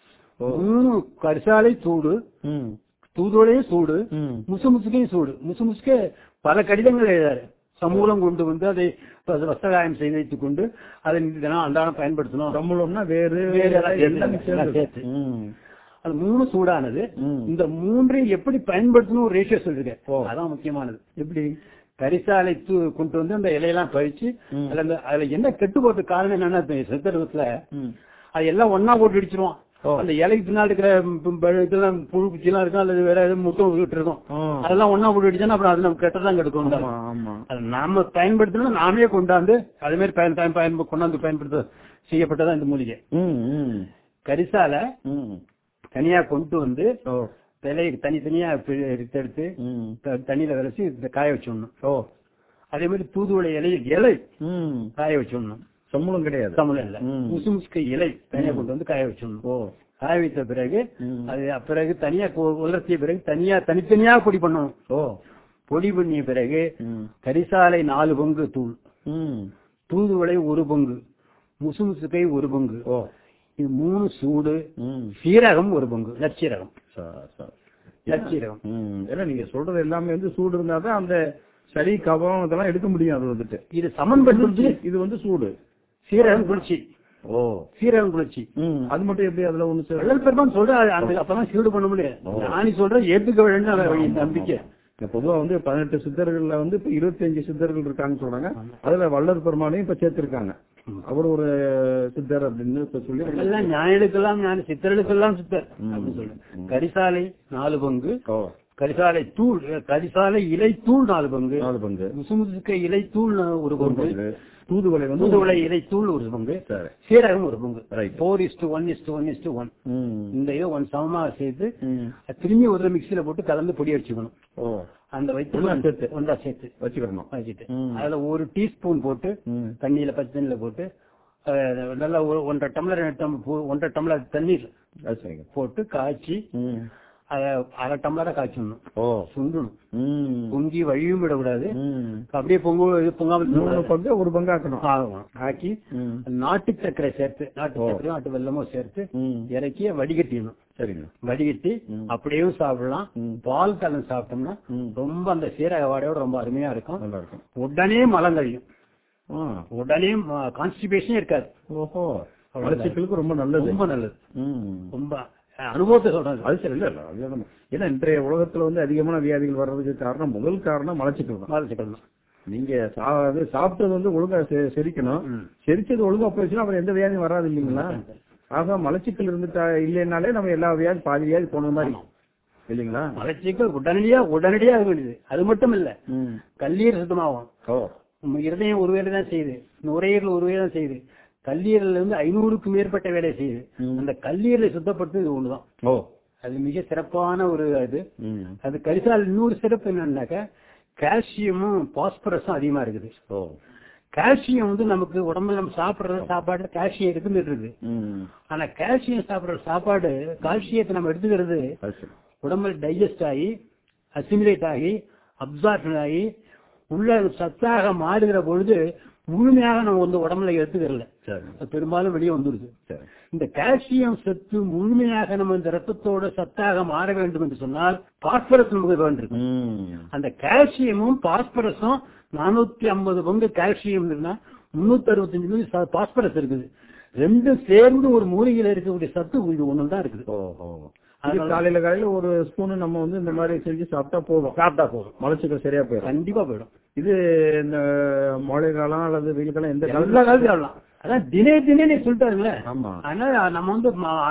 [SPEAKER 2] ஓ.
[SPEAKER 3] மூணு கரிசாலை சூடு
[SPEAKER 2] ம்.
[SPEAKER 3] தூதுவளையும் சூடு
[SPEAKER 2] ம்.
[SPEAKER 3] முசு முசுக்கையும் சூடு முசு முசுக்க பல கடிதங்கள் எழுதாரு சமூலம் கொண்டு வந்து அதை வ- வஸ்திரகாயம் செய்து வைத்துக் கொண்டு அதை தினம் அன்றாடம் பயன்படுத்தணும்
[SPEAKER 2] சம்பளம்னா வேறு
[SPEAKER 3] வேறு எல்லாம்
[SPEAKER 2] எல்லாம்
[SPEAKER 3] சேர்த்து, எல்லாம் சேர்த்து.
[SPEAKER 2] ம்.
[SPEAKER 3] அது மூணு சூடானது
[SPEAKER 2] ம்.
[SPEAKER 3] இந்த மூன்றையும் எப்படி பயன்படுத்தணும் ஒரு ரேஷியோ சொல்லிருக்கேன்
[SPEAKER 2] ஓ.
[SPEAKER 3] அதான் முக்கியமானது
[SPEAKER 2] எப்படி
[SPEAKER 3] கரிசாலை தூ- கொண்டு வந்து அந்த இலையெல்லாம் பறிச்சு
[SPEAKER 2] ம்.
[SPEAKER 3] அதுல அந்த- அதுல என்ன கெட்டு போறதுக்கு காரணம் என்னன்னா இப்ப சித்தருவத்துல
[SPEAKER 2] ம்.
[SPEAKER 3] அது எல்லாம் ஒன்னா போட்டு இடிச்சிருவான்
[SPEAKER 2] ஓ.
[SPEAKER 3] அந்த இலைக்கு பின்னால் இருக்கிற ம், ப- இதெல்லாம் புழு பூச்சி எல்லாம் இருக்கும் அல்லது வேற எதுவும் முட்டம் விட்டு இருக்கும்
[SPEAKER 2] ஆ.
[SPEAKER 3] அதெல்லாம் ஒன்னா போட்டு அடிச்சா அப்புறம் அது நம்ம கெட்டதான் கெடுக்கும்
[SPEAKER 2] ஆமா ஆமா
[SPEAKER 3] அது நாம பயன்படுத்தணும் நாமே கொண்டாந்து அதே மாதிரி பயன் பயன் பயன் கொண்டாந்து பயன்படுத்த செய்யப்பட்டதான் இந்த மூலிகை
[SPEAKER 2] ம், ம்.
[SPEAKER 3] கரிசால
[SPEAKER 2] ம்.
[SPEAKER 3] தனியா கொண்டு வந்து
[SPEAKER 2] ஓ
[SPEAKER 3] விலையை தனித்தனியா பி- எடுத்து
[SPEAKER 2] ம்.
[SPEAKER 3] த- தண்ணியில விளைச்சி இந்த காய வச்சிடணும்
[SPEAKER 2] ஓ
[SPEAKER 3] அதே மாதிரி தூதுவளை இலை இலை
[SPEAKER 2] ம்.
[SPEAKER 3] காய வச்சிடணும்
[SPEAKER 2] சம்பளம் கிடையாது
[SPEAKER 3] தமிழ் இல்ல
[SPEAKER 2] ம்.
[SPEAKER 3] முசு முசுக்க இலை தனியா கொண்டு வந்து காய வச்சிடணும்
[SPEAKER 2] ஓ
[SPEAKER 3] காய வைத்த பிறகு
[SPEAKER 2] ம்.
[SPEAKER 3] அது பிறகு தனியா கொ- உலர்த்திய பிறகு தனியா தனித்தனியா பொடி பண்ணணும்
[SPEAKER 2] ஓ
[SPEAKER 3] பொடி பண்ணிய பிறகு
[SPEAKER 2] ம்.
[SPEAKER 3] கரிசாலை நாலு பங்கு தூள்
[SPEAKER 2] ம்.
[SPEAKER 3] தூதுவளை ஒரு பங்கு முசு முசுக்கை ஒரு பங்கு
[SPEAKER 2] ஓ
[SPEAKER 3] இது மூணு சூடு
[SPEAKER 2] ம்.
[SPEAKER 3] சீரகம் ஒரு பங்கு நச்சீரகம்
[SPEAKER 2] ச- ச-
[SPEAKER 3] நச்சீரகம்
[SPEAKER 2] ம். ஏன்னா நீங்க சொல்றது எல்லாமே வந்து சூடு இருந்தாதான் அந்த சளி கபம் இதெல்லாம் எடுக்க முடியும் அது வந்துட்டு
[SPEAKER 3] இது சமன்படுத்தி
[SPEAKER 2] இது வந்து சூடு
[SPEAKER 3] சீரகம் குளிர்ச்சி
[SPEAKER 2] ஓ
[SPEAKER 3] சீரகம் குளிர்ச்சி
[SPEAKER 2] ம். அது மட்டும் எப்படி அதுல ஒண்ணு சேரும்?
[SPEAKER 3] வள்ளல் பெருமான் சொல்ற அந்த அப்பதான் சீடு பண்ண முடியும்
[SPEAKER 2] ஓ.
[SPEAKER 3] நானி சொல்ற ஏத்துக்க வேண்டும் அது நம்பிக்கை
[SPEAKER 2] இப்ப பொதுவா வந்து பதினெட்டு சித்தர்கள்ல வந்து இப்ப இருபத்தஞ்சு சித்தர்கள் இருக்காங்கன்னு சொல்றாங்க அதுல வள்ளல் பெருமானையும் இப்ப சேர்த்திருக்காங்க அவர் ஒரு சித்தர் அப்படின்னு இப்ப சொல்லி
[SPEAKER 3] எல்லாம் ஞானிகளுக்கெல்லாம் ஞானி சித்தர்களுக்கெல்லாம் சித்தர் அப்படின்னு சொல்றேன் கரிசாலை நாலு பங்கு
[SPEAKER 2] ஓ
[SPEAKER 3] கரிசாலை தூள் கரிசாலை இலை தூள் நாலு பங்கு
[SPEAKER 2] நாலு பங்கு
[SPEAKER 3] முசுமுசுக்க இலை தூள் ஒரு
[SPEAKER 2] ஒரு
[SPEAKER 3] பங்கு
[SPEAKER 2] பங்கு தூதுவளை வந்து
[SPEAKER 3] தூதுவளை இலை தூள் ஒரு பங்கு
[SPEAKER 2] சரி
[SPEAKER 3] சீரகம் ஒரு பங்கு
[SPEAKER 2] Right.
[SPEAKER 3] Four is to one is to one is to one
[SPEAKER 2] ம்.
[SPEAKER 3] இந்த இதை ஒன் சமமாக சேர்த்து
[SPEAKER 2] ம்.
[SPEAKER 3] அது திரும்பி ஒரு மிக்சியில போட்டு கலந்து பொடி அடிச்சுக்கணும்
[SPEAKER 2] ஓ
[SPEAKER 3] அந்த வைத்து
[SPEAKER 2] ஒண்ணா சேர்த்து.
[SPEAKER 3] ஒன்றா சேர்த்து
[SPEAKER 2] வச்சுக்கணும்
[SPEAKER 3] வச்சுட்டு
[SPEAKER 2] ம்.
[SPEAKER 3] அதுல ஒரு டீஸ்பூன் போட்டு
[SPEAKER 2] ம்.
[SPEAKER 3] தண்ணியில பச்சை தண்ணியில போட்டு அஹ், நல்லா ஒரு ஒன்றரை டம்ளர் ரெண்டு டம்ளர் பூ- ஒன்றரை டம்ளர் தண்ணீர்
[SPEAKER 2] அது சரிங்க
[SPEAKER 3] போட்டு காய்ச்சி
[SPEAKER 2] ம்.
[SPEAKER 3] அதை அரை டம்ளரா காய்ச்சணும்
[SPEAKER 2] ஓ
[SPEAKER 3] சுண்டணும்
[SPEAKER 2] ம்.
[SPEAKER 3] பொங்கி வழியும் விடக்கூடாது
[SPEAKER 2] ம்.
[SPEAKER 3] அப்படியே பொங்கு இது பொங்காம
[SPEAKER 2] மூணு
[SPEAKER 3] இருக்கக்கூடாது.
[SPEAKER 2] பங்கு ஒரு பங்கு ஆக்கணும்
[SPEAKER 3] ஆகணும். ஆக்கி
[SPEAKER 2] ம்.
[SPEAKER 3] நாட்டு சர்க்கரை சேர்த்து நாட்டு
[SPEAKER 2] ஓ.
[SPEAKER 3] சர்க்கரையும் நாட்டு வெல்லமும் சேர்த்து
[SPEAKER 2] ம்.
[SPEAKER 3] இறக்கி வடிகட்டிடணும்
[SPEAKER 2] சரிங்க
[SPEAKER 3] வடிகட்டி
[SPEAKER 2] ம்.
[SPEAKER 3] அப்படியும் சாப்பிடலாம்
[SPEAKER 2] ம்.
[SPEAKER 3] பால் கலந்து சாப்பிட்டோம்னா
[SPEAKER 2] ம்.
[SPEAKER 3] ரொம்ப அந்த சீரக வாடையோட ரொம்ப அருமையா இருக்கும்
[SPEAKER 2] நல்லா இருக்கும்
[SPEAKER 3] உடனே மலம் கழியும்
[SPEAKER 2] ஆ.
[SPEAKER 3] உடனே கான்ஸ்டிபேஷன் இருக்காது
[SPEAKER 2] ஓஹோ மலச்சிக்கலுக்கு ரொம்ப நல்லது
[SPEAKER 3] ரொம்ப நல்லது
[SPEAKER 2] ம்.
[SPEAKER 3] ரொம்ப அஹ், அனுபவத்தை சொல்றது
[SPEAKER 2] அது சரி இல்ல இல்ல அது நம்ம- ஏன்னா இன்றைய உலகத்துல வந்து அதிகமான வியாதிகள் வர்றதுக்கு காரணம் முதல் காரணம் மலச்சிக்கல் தான்
[SPEAKER 3] மலச்சிக்கல் தான்
[SPEAKER 2] நீங்க சா- அது சாப்பிட்டது வந்து ஒழுங்கா செ- செரிக்கணும்
[SPEAKER 3] ம்.
[SPEAKER 2] செரிச்சது ஒழுங்கா போயிடுச்சுன்னா அப்புறம் எந்த வியாதியும் வராது இல்லைங்களா ஆக மலச்சிக்கல் இருந்துட்டா இல்லைனாலே நம்ம எல்லா வியாதி பாதி வியாதி போன மாதிரி இல்லைங்களா
[SPEAKER 3] மலச்சிக்கல் உடனடியா உடனடியா ஆக வேண்டியது அது மட்டும் இல்ல
[SPEAKER 2] ம்.
[SPEAKER 3] கல்லீரல் சுத்தமாகும்
[SPEAKER 2] ஓ
[SPEAKER 3] உம் இருதயம் ஒரு வேலை தான் செய்யுது நுரையீரல் ஒரு வேலை தான் செய்யுது கல்லீரல் வந்து ஐநூறுக்கும் மேற்பட்ட வேலையை செய்யுது
[SPEAKER 2] ம்.
[SPEAKER 3] அந்த கல்லீரலை சுத்தப்படுத்துறது இது ஒண்ணுதான்
[SPEAKER 2] ஓ
[SPEAKER 3] அது மிக சிறப்பான ஒரு இது
[SPEAKER 2] ம்.
[SPEAKER 3] அது கரிசால் இன்னொரு சிறப்பு என்னன்னாக்கா கால்சியமும் பாஸ்பரஸும் அதிகமா இருக்குது
[SPEAKER 2] ஓ
[SPEAKER 3] கால்சியம் வந்து நமக்கு உடம்புல நம்ம சாப்பிடுற சாப்பாடுல கால்சியம் இருக்குன்னு இருக்குது
[SPEAKER 2] ம்.
[SPEAKER 3] ஆனா கால்சியம் சாப்பிடுற சாப்பாடு கால்சியத்தை நம்ம எடுத்துக்கிறது
[SPEAKER 2] அது சரி.
[SPEAKER 3] உடம்புல டைஜஸ்ட் ஆகி அசிமிலேட் ஆகி அப்சார்ப்ஷன் ஆகி உள்ள சத்தாக மாறுகிற பொழுது முழுமையாக நம்ம வந்து உடம்புல எடுத்துக்கிறல
[SPEAKER 2] சரி
[SPEAKER 3] அது பெரும்பாலும் வெளியே வந்துருது
[SPEAKER 2] சரி
[SPEAKER 3] இந்த கால்சியம் சத்து முழுமையாக நம்ம இந்த ரத்தத்தோட சத்தாக மாற வேண்டும் என்று சொன்னால் பாஸ்பரஸ் நமக்கு வேண்டியிருக்கும்
[SPEAKER 2] ம்.
[SPEAKER 3] அந்த கால்சியமும் பாஸ்பரஸும் நானூத்தி ஐம்பது பங்கு கால்சியம் இருக்குன்னா முன்னூத்தி அறுபத்தஞ்சு பங்கு பாஸ்பரஸ் இருக்குது ரெண்டும் சேர்ந்து ஒரு மூலிகையில இருக்கக்கூடிய சத்து இது ஒண்ணு தான் இருக்குது
[SPEAKER 2] ஓ ஓ இது காலையில காலையில ஒரு ஸ்பூன் நம்ம வந்து இந்த மாதிரி செஞ்சு சாப்பிட்டா போதும்
[SPEAKER 3] சாப்பிட்டா போதும்
[SPEAKER 2] மலச்சிக்கல் சரியா போயிடும்
[SPEAKER 3] கண்டிப்பா போயிடும்
[SPEAKER 2] இது இந்த மழை காலம் அல்லது வெயில் காலம் எந்த
[SPEAKER 3] எல்லா
[SPEAKER 2] காலம்
[SPEAKER 3] காலத்தையும் ஆடலாம் அதான் தினே தினே நீ சொல்லிட்டாருங்களே
[SPEAKER 2] ஆமா
[SPEAKER 3] அதனால நம்ம வந்து ம-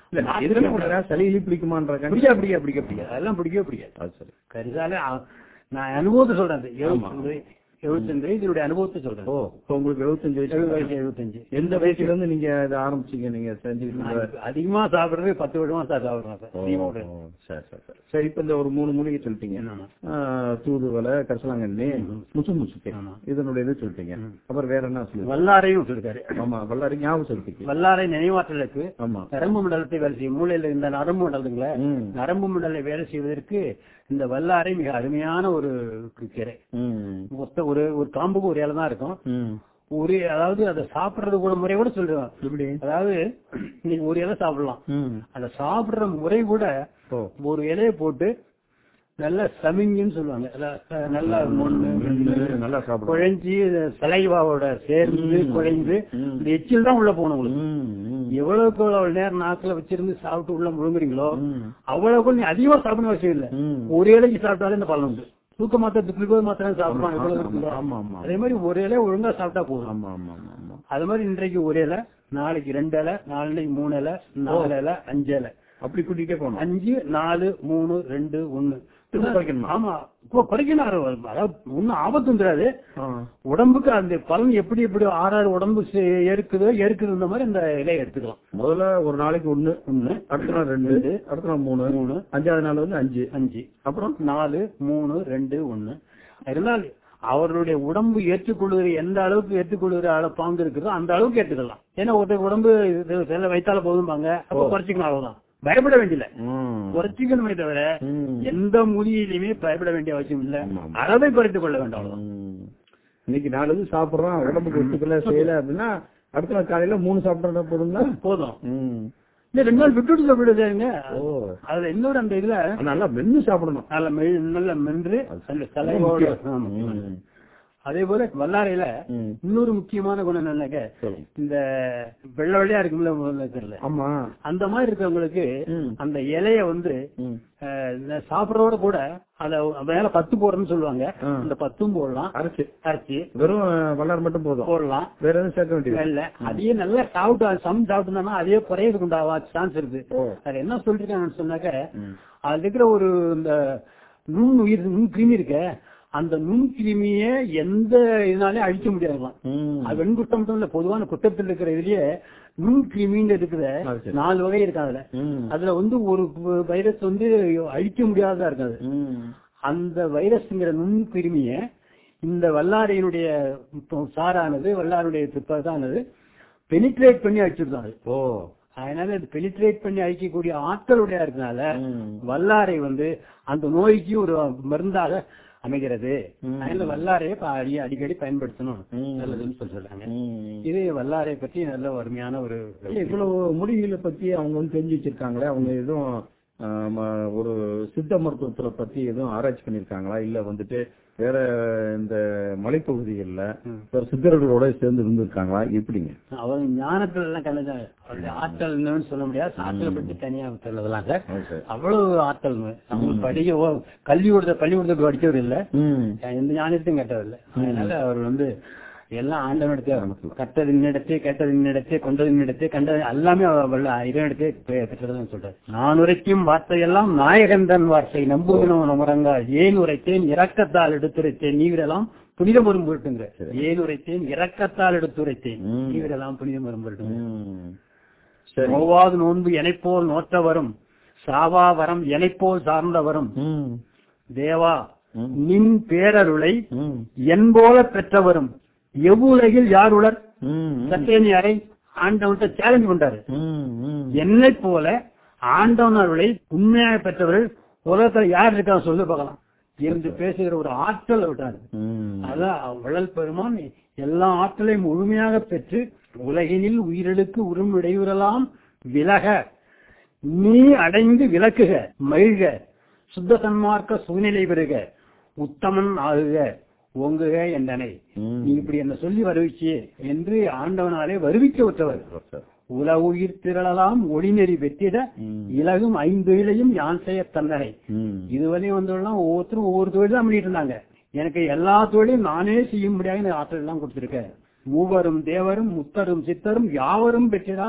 [SPEAKER 2] இல்ல நான் எதுக்கு போடுறேன் சளியிலி பிடிக்குமான்றாங்க
[SPEAKER 3] பிடிக்கா பிடிக்க பிடிக்க பிடிக்காது அதெல்லாம் பிடிக்கவே பிடிக்காது
[SPEAKER 2] அது சரி
[SPEAKER 3] கரிசால அ- நான் அனுபவத்தை சொல்றேன் அது. எழுபத்தஞ்சு வயசு- எழுபத்தஞ்சு வயசு இதனுடைய அனுபவத்தை சொல்றேன்
[SPEAKER 2] ஓ இப்போ உங்களுக்கு எழுபத்தஞ்சு
[SPEAKER 3] எழுபது
[SPEAKER 2] வயசு
[SPEAKER 3] வயசு எழுபத்தஞ்சு
[SPEAKER 2] எந்த வயசுல இருந்து நீங்க இதை ஆரம்பிச்சீங்க நீங்க செஞ்சுக்கிட்டு
[SPEAKER 3] நான் அதிகமா சாப்பிடுறது பத்து வருஷமா சார் சாப்பிடுறேன் சார் அதிகமா
[SPEAKER 2] ஓ,
[SPEAKER 3] விடுறேன்.
[SPEAKER 2] ஓ, சரி சரி சரி சரி இப்ப இந்த ஒரு மூணு மூலிகை சொல்லிட்டீங்க
[SPEAKER 3] என்னன்னா?
[SPEAKER 2] ஆ, தூதுவளை கரிசலாங்கண்ணி முசு முசுக்கு
[SPEAKER 3] ஆமா.
[SPEAKER 2] இதனுடைய இது சொல்லிட்டீங்க அப்புறம் வேற என்ன சொல்லுங்க
[SPEAKER 3] வல்லாரையும் சொல்லிருக்காரு
[SPEAKER 2] ஆமா வல்லாரி ஞாபகம் சொல்லிட்டீங்க
[SPEAKER 3] வல்லாரை நினைவாற்றலுக்கு
[SPEAKER 2] ஆமா
[SPEAKER 3] நரம்பு மண்டலத்தை வேலை செய்யும் மூளையில இந்த நரம்பு மண்டலங்கள
[SPEAKER 2] ம்.
[SPEAKER 3] நரம்பு மண்டலை வேலை செய்வதற்கு இந்த வல்லாரை மிக அருமையான ஒரு கீரை
[SPEAKER 2] ம்
[SPEAKER 3] மொத்த ஒரு ஒரு காம்புக்கு ஒரு இலை தான் இருக்கும்
[SPEAKER 2] ம்
[SPEAKER 3] ஒரு அதாவது அதை சாப்பிடுறது கூட முறை கூட சொல்லுவேன்
[SPEAKER 2] எப்படி
[SPEAKER 3] அதாவது நீங்க ஒரு இலை சாப்பிடலாம்
[SPEAKER 2] ம்
[SPEAKER 3] அந்த சாப்பிடுற முறை கூட
[SPEAKER 2] ஓ
[SPEAKER 3] ஒரு இலையை போட்டு நல்ல சமிஞ்சுன்னு சொல்லுவாங்க அதான் நல்ல ஒண்ணு ரெண்டு
[SPEAKER 2] நல்லா சாப்பிடுவோம்
[SPEAKER 3] குழைஞ்சி சலைவாவோட சேர்ந்து குழைந்து
[SPEAKER 2] ம்.
[SPEAKER 3] இந்த எச்சில் தான் உள்ள போகணும் உங்களுக்கு
[SPEAKER 2] ம் ம்
[SPEAKER 3] எவ்வளவுக்கு எவ்வளவு நேரம் நாக்குல வச்சிருந்து சாப்பிட்டு உள்ள முழுங்குறீங்களோ
[SPEAKER 2] ம்.
[SPEAKER 3] அவ்வளவுக்கு நீ அதிகமா சாப்பிடணும் அவசியம் இல்ல
[SPEAKER 2] ம்.
[SPEAKER 3] ஒரு இலைக்கு சாப்பிட்டாலே இந்த பலன் உண்டு தூக்க மாத்திரத்து குளுக்கோஸ் மாத்திரம் சாப்பிடலாம்
[SPEAKER 2] ஆமா,
[SPEAKER 3] எவ்வளவு
[SPEAKER 2] ஆமா,
[SPEAKER 3] இருக்குல்ல?
[SPEAKER 2] ஆமா, ஆமா.
[SPEAKER 3] அதே மாதிரி ஒரு இலை ஒழுங்கா சாப்பிட்டா போதும்
[SPEAKER 2] ஆமா ஆமா ஆமா ஆமா
[SPEAKER 3] அது மாதிரி இன்றைக்கு ஒரு இலை நாளைக்கு ரெண்டு இலை நாளைக்கு மூணு இலை நாலு இலை அஞ்சு இலை
[SPEAKER 2] அப்படி கூட்டிகிட்டே போனோம்
[SPEAKER 3] அஞ்சு நாலு மூணு ரெண்டு ஒண்ணு
[SPEAKER 2] திரும்ப குறைக்கணுமா?
[SPEAKER 3] ஆமா இப்போ குறைக்கணும் அதாவது ஒன்னும் ஆபத்து வந்துடாது
[SPEAKER 2] ஆ.
[SPEAKER 3] உடம்புக்கு அந்த பலன் எப்படி எப்படி ஆறாறு உடம்பு சே- ஏற்குதோ ஏற்குது இந்த மாதிரி இந்த இலையை எடுத்துக்கலாம்
[SPEAKER 2] முதல்ல ஒரு நாளைக்கு ஒண்ணு
[SPEAKER 3] ஒண்ணு
[SPEAKER 2] அடுத்த நாள் ரெண்டு அடுத்த நாள் மூணு
[SPEAKER 3] மூணு
[SPEAKER 2] அஞ்சாவது நாள் வந்து அஞ்சு
[SPEAKER 3] அஞ்சு
[SPEAKER 2] அப்புறம்
[SPEAKER 3] நாலு மூணு ரெண்டு ஒண்ணு இருந்தால் அவருடைய உடம்பு ஏற்றுக்கொள்ளுகிற எந்த அளவுக்கு ஏற்றுக்கொள்ளுகிற அளவு பாங்கு இருக்குதோ அந்த அளவுக்கு ஏற்றுக்கலாம் ஏன்னா ஒருத்தர் உடம்பு இது சில வைத்தால போதும்பாங்க அப்ப குறைச்சிக்கணும் அவ்வளவுதான் பயப்பட வேண்டியல
[SPEAKER 2] ம்.
[SPEAKER 3] குறைச்சிக்கணுமே தவிர
[SPEAKER 2] ம்.
[SPEAKER 3] எந்த மூலிகையிலுமே பயப்பட வேண்டிய அவசியம் இல்ல
[SPEAKER 2] ஆமா, ஆமா.
[SPEAKER 3] அளவை குறைத்துக் கொள்ள வேண்டாம் அவ்வளவுதான்
[SPEAKER 2] ம். இன்னைக்கு நாலு இது சாப்பிடுறோம் உடம்புக்கு ஒத்துக்கல செய்யல அப்படின்னா அடுத்த நாள் காலையில மூணு சாப்பிட்டா போதுங்களா
[SPEAKER 3] போதும்
[SPEAKER 2] ம்.
[SPEAKER 3] இல்ல ரெண்டு நாள் விட்டுட்டு சாப்பிடுங்க
[SPEAKER 2] ஓ
[SPEAKER 3] அதுல இன்னொரு அந்த இதுல
[SPEAKER 2] நல்லா மென்னு சாப்பிடணும்
[SPEAKER 3] நல்ல மெ- நல்ல மென்று அந்த தலைவோட ஆமா.
[SPEAKER 2] ம்.
[SPEAKER 3] அதே போல வல்லாரையில
[SPEAKER 2] ம்.
[SPEAKER 3] இன்னொரு முக்கியமான குணம் என்னன்னாக்க
[SPEAKER 2] சொல்லுங்க.
[SPEAKER 3] இந்த வெள்ளை வெள்ளையா இருக்கும்ல முதல்ல தெரியல
[SPEAKER 2] ஆமா
[SPEAKER 3] அந்த மாதிரி இருக்கவங்களுக்கு
[SPEAKER 2] ம்.
[SPEAKER 3] அந்த இலைய வந்து
[SPEAKER 2] ம்.
[SPEAKER 3] அஹ், இந்த சாப்பிடறோட கூட அத மேல பத்து போடுறேன்னு சொல்லுவாங்க
[SPEAKER 2] ஆ.
[SPEAKER 3] அந்த பத்தும் போடலாம்
[SPEAKER 2] அரைச்சு
[SPEAKER 3] அரைச்சி
[SPEAKER 2] வெறும் வல்லார் மட்டும் போதும்
[SPEAKER 3] போடலாம்
[SPEAKER 2] வேற எதுவும் சேர்க்க வேண்டியது
[SPEAKER 3] இல்ல அதையே நல்லா சாப்பிட்டு சம் சாப்பிட்டுனா அதே குறையதுக்கு உண்டாவா சான்ஸ் இருக்கு
[SPEAKER 2] ஓ.
[SPEAKER 3] அது என்ன சொல்லிருக்காங்கன்னு சொன்னாக்க
[SPEAKER 2] ம்.
[SPEAKER 3] அதுல இருக்கிற ஒரு இந்த நுண் உயிர் நுண் கிருமி இருக்க அந்த நுண் கிருமிய எந்த இதனாலே அழிக்க முடியாதுலாம்
[SPEAKER 2] ம்.
[SPEAKER 3] அது வெண்குட்டம் மட்டும் இல்ல பொதுவான குற்றத்தில் இருக்கிற இதுலயே நுண் கிருமின்னு இருக்குது
[SPEAKER 2] அது சரி.
[SPEAKER 3] நாலு வகை இருக்கு அதுல
[SPEAKER 2] ம்.
[SPEAKER 3] அதுல வந்து ஒரு வைரஸ் வந்து அழிக்க முடியாததா இருக்காது
[SPEAKER 2] ம்.
[SPEAKER 3] அந்த வைரஸ்ங்கிற நுண் கிருமிய இந்த வல்லாரையினுடைய இப்போ சாரானது வல்லாருடைய துப்பதானது பெனிட்ரேட் பண்ணி அழிச்சிருந்தாங்க அது
[SPEAKER 2] ஓ
[SPEAKER 3] அதனால இது பெனிட்ரேட் பண்ணி அழிக்கக்கூடிய ஆட்களுடைய இருக்கனால
[SPEAKER 2] ம்.
[SPEAKER 3] வல்லாரை வந்து அந்த நோய்க்கு ஒரு மருந்தாக அமைகிறது
[SPEAKER 2] ம்.
[SPEAKER 3] அதனால வல்லாரையை ப- அடி- அடிக்கடி பயன்படுத்தணும்
[SPEAKER 2] ம்.
[SPEAKER 3] நல்லதுன்னு சொல்லி சொல்றாங்க
[SPEAKER 2] ம்.
[SPEAKER 3] இது வல்லாரை பற்றி நல்ல அருமையான ஒரு
[SPEAKER 2] இவ்வளவு மூலிகைகளை பத்தி அவங்க வந்து தெரிஞ்சு வச்சிருக்காங்களே அவங்க எதுவும் ஆமா, ஒரு சித்த மருத்துவத்துல பத்தி எதுவும் ஆராய்ச்சி பண்ணிருக்காங்களா இல்ல வந்துட்டு வேற இந்த மலைப்பகுதிகள்ல வேற சித்தர்களோட சேர்ந்து இருந்திருக்காங்களா எப்படிங்க
[SPEAKER 3] அவங்க ஞானத்துல எல்லாம் கலந்த அவருடைய ஆற்றல் என்னன்னு சொல்ல முடியாது ஆற்றலை பற்றி தனியா சொல்லலாம் சார்
[SPEAKER 2] ஓகே.
[SPEAKER 3] அவ்வளவு ஆற்றல் அவங்க படிக்க ஓ- கல்வி கொடுத்த பள்ளிக்கூடத்துக்கு படிச்சவர் இல்ல
[SPEAKER 2] ம்.
[SPEAKER 3] எந்த ஞானத்தையும் கேட்டவர் இல்ல அதனால அவர் வந்து எல்லாம் ஆண்டவனிடத்தே கட்டது இன்னிடத்தே கேட்டது இன்னிடத்தே கொண்டது இன்னிடத்தே கண்டது எல்லாமே அவர் வல்ல இறைவனிடத்தே பெ- பெற்றதுன்னு சொல்றாரு நான் உரைக்கும் வார்த்தையெல்லாம் நாயகந்தன் வார்த்தை நம்புகிறோம் நமரங்கா ஏன் உரைத்தேன் இரக்கத்தால் எடுத்துரைத்தேன் நீவிடலாம் புனிதம் வரும் பொருட்டுங்க ஏன் உரைத்தேன் இரக்கத்தால் எடுத்துரைத்தேன்
[SPEAKER 2] ம்.
[SPEAKER 3] நீவிடலாம் புனிதம் வரும் பொருட்டுங்க
[SPEAKER 2] ம். சரி
[SPEAKER 3] நோவாது நோன்பு எனைப்போல் நோற்றவரும் சாவா வரம் எனைப்போல் சார்ந்தவரும்
[SPEAKER 2] ம்.
[SPEAKER 3] தேவா
[SPEAKER 2] ம்.
[SPEAKER 3] நின் பேரருளை
[SPEAKER 2] ம்.
[SPEAKER 3] என் போல பெற்றவரும் எவ்வுலகில் யார் உலர்
[SPEAKER 2] ம்.
[SPEAKER 3] சத்தியனியாரை ஆண்டவன்கிட்ட சேலஞ்ச் பண்றாரு
[SPEAKER 2] ம். ம்.
[SPEAKER 3] என்னை போல ஆண்டவன் அருளை உண்மையாக பெற்றவர்கள் உலகத்துல யார் இருக்காங்க சொல்லு பார்க்கலாம் என்று பேசுகிற ஒரு ஆற்றல் விட்டாரு
[SPEAKER 2] ம்.
[SPEAKER 3] அதான் வள்ளல் பெருமான் எல்லா ஆற்றலையும் முழுமையாக பெற்று உலகினில் உயிரெழுக்கு உரும் இடையூறலாம் விலக நீ அடைந்து விளக்குக மகிழ்க சுத்த சன்மார்க்க சூழ்நிலை பெறுக உத்தமன் ஆகுக ஓங்குக என்றனை
[SPEAKER 2] ம்.
[SPEAKER 3] நீ இப்படி என்ன சொல்லி வருவிச்சியே என்று ஆண்டவனாலே வருவிக்க விட்டவர்
[SPEAKER 2] சரி.
[SPEAKER 3] உல உயிர் திரளலாம் ஒளிநெறி வெற்றிட
[SPEAKER 2] ம்.
[SPEAKER 3] இலகும் ஐந்தொழிலையும் யான் செய்ய தந்தனை
[SPEAKER 2] ம்.
[SPEAKER 3] இதுவரையும் வந்தவெல்லாம் ஒவ்வொருத்தரும் ஒவ்வொரு தொழில் தான் பண்ணிட்டு இருந்தாங்க எனக்கு எல்லா தொழிலையும் நானே செய்யும்படியாக எனக்கு ஆற்றல் எல்லாம் கொடுத்திருக்கேன் மூவரும் தேவரும் முத்தரும் சித்தரும் யாவரும் பெற்றதா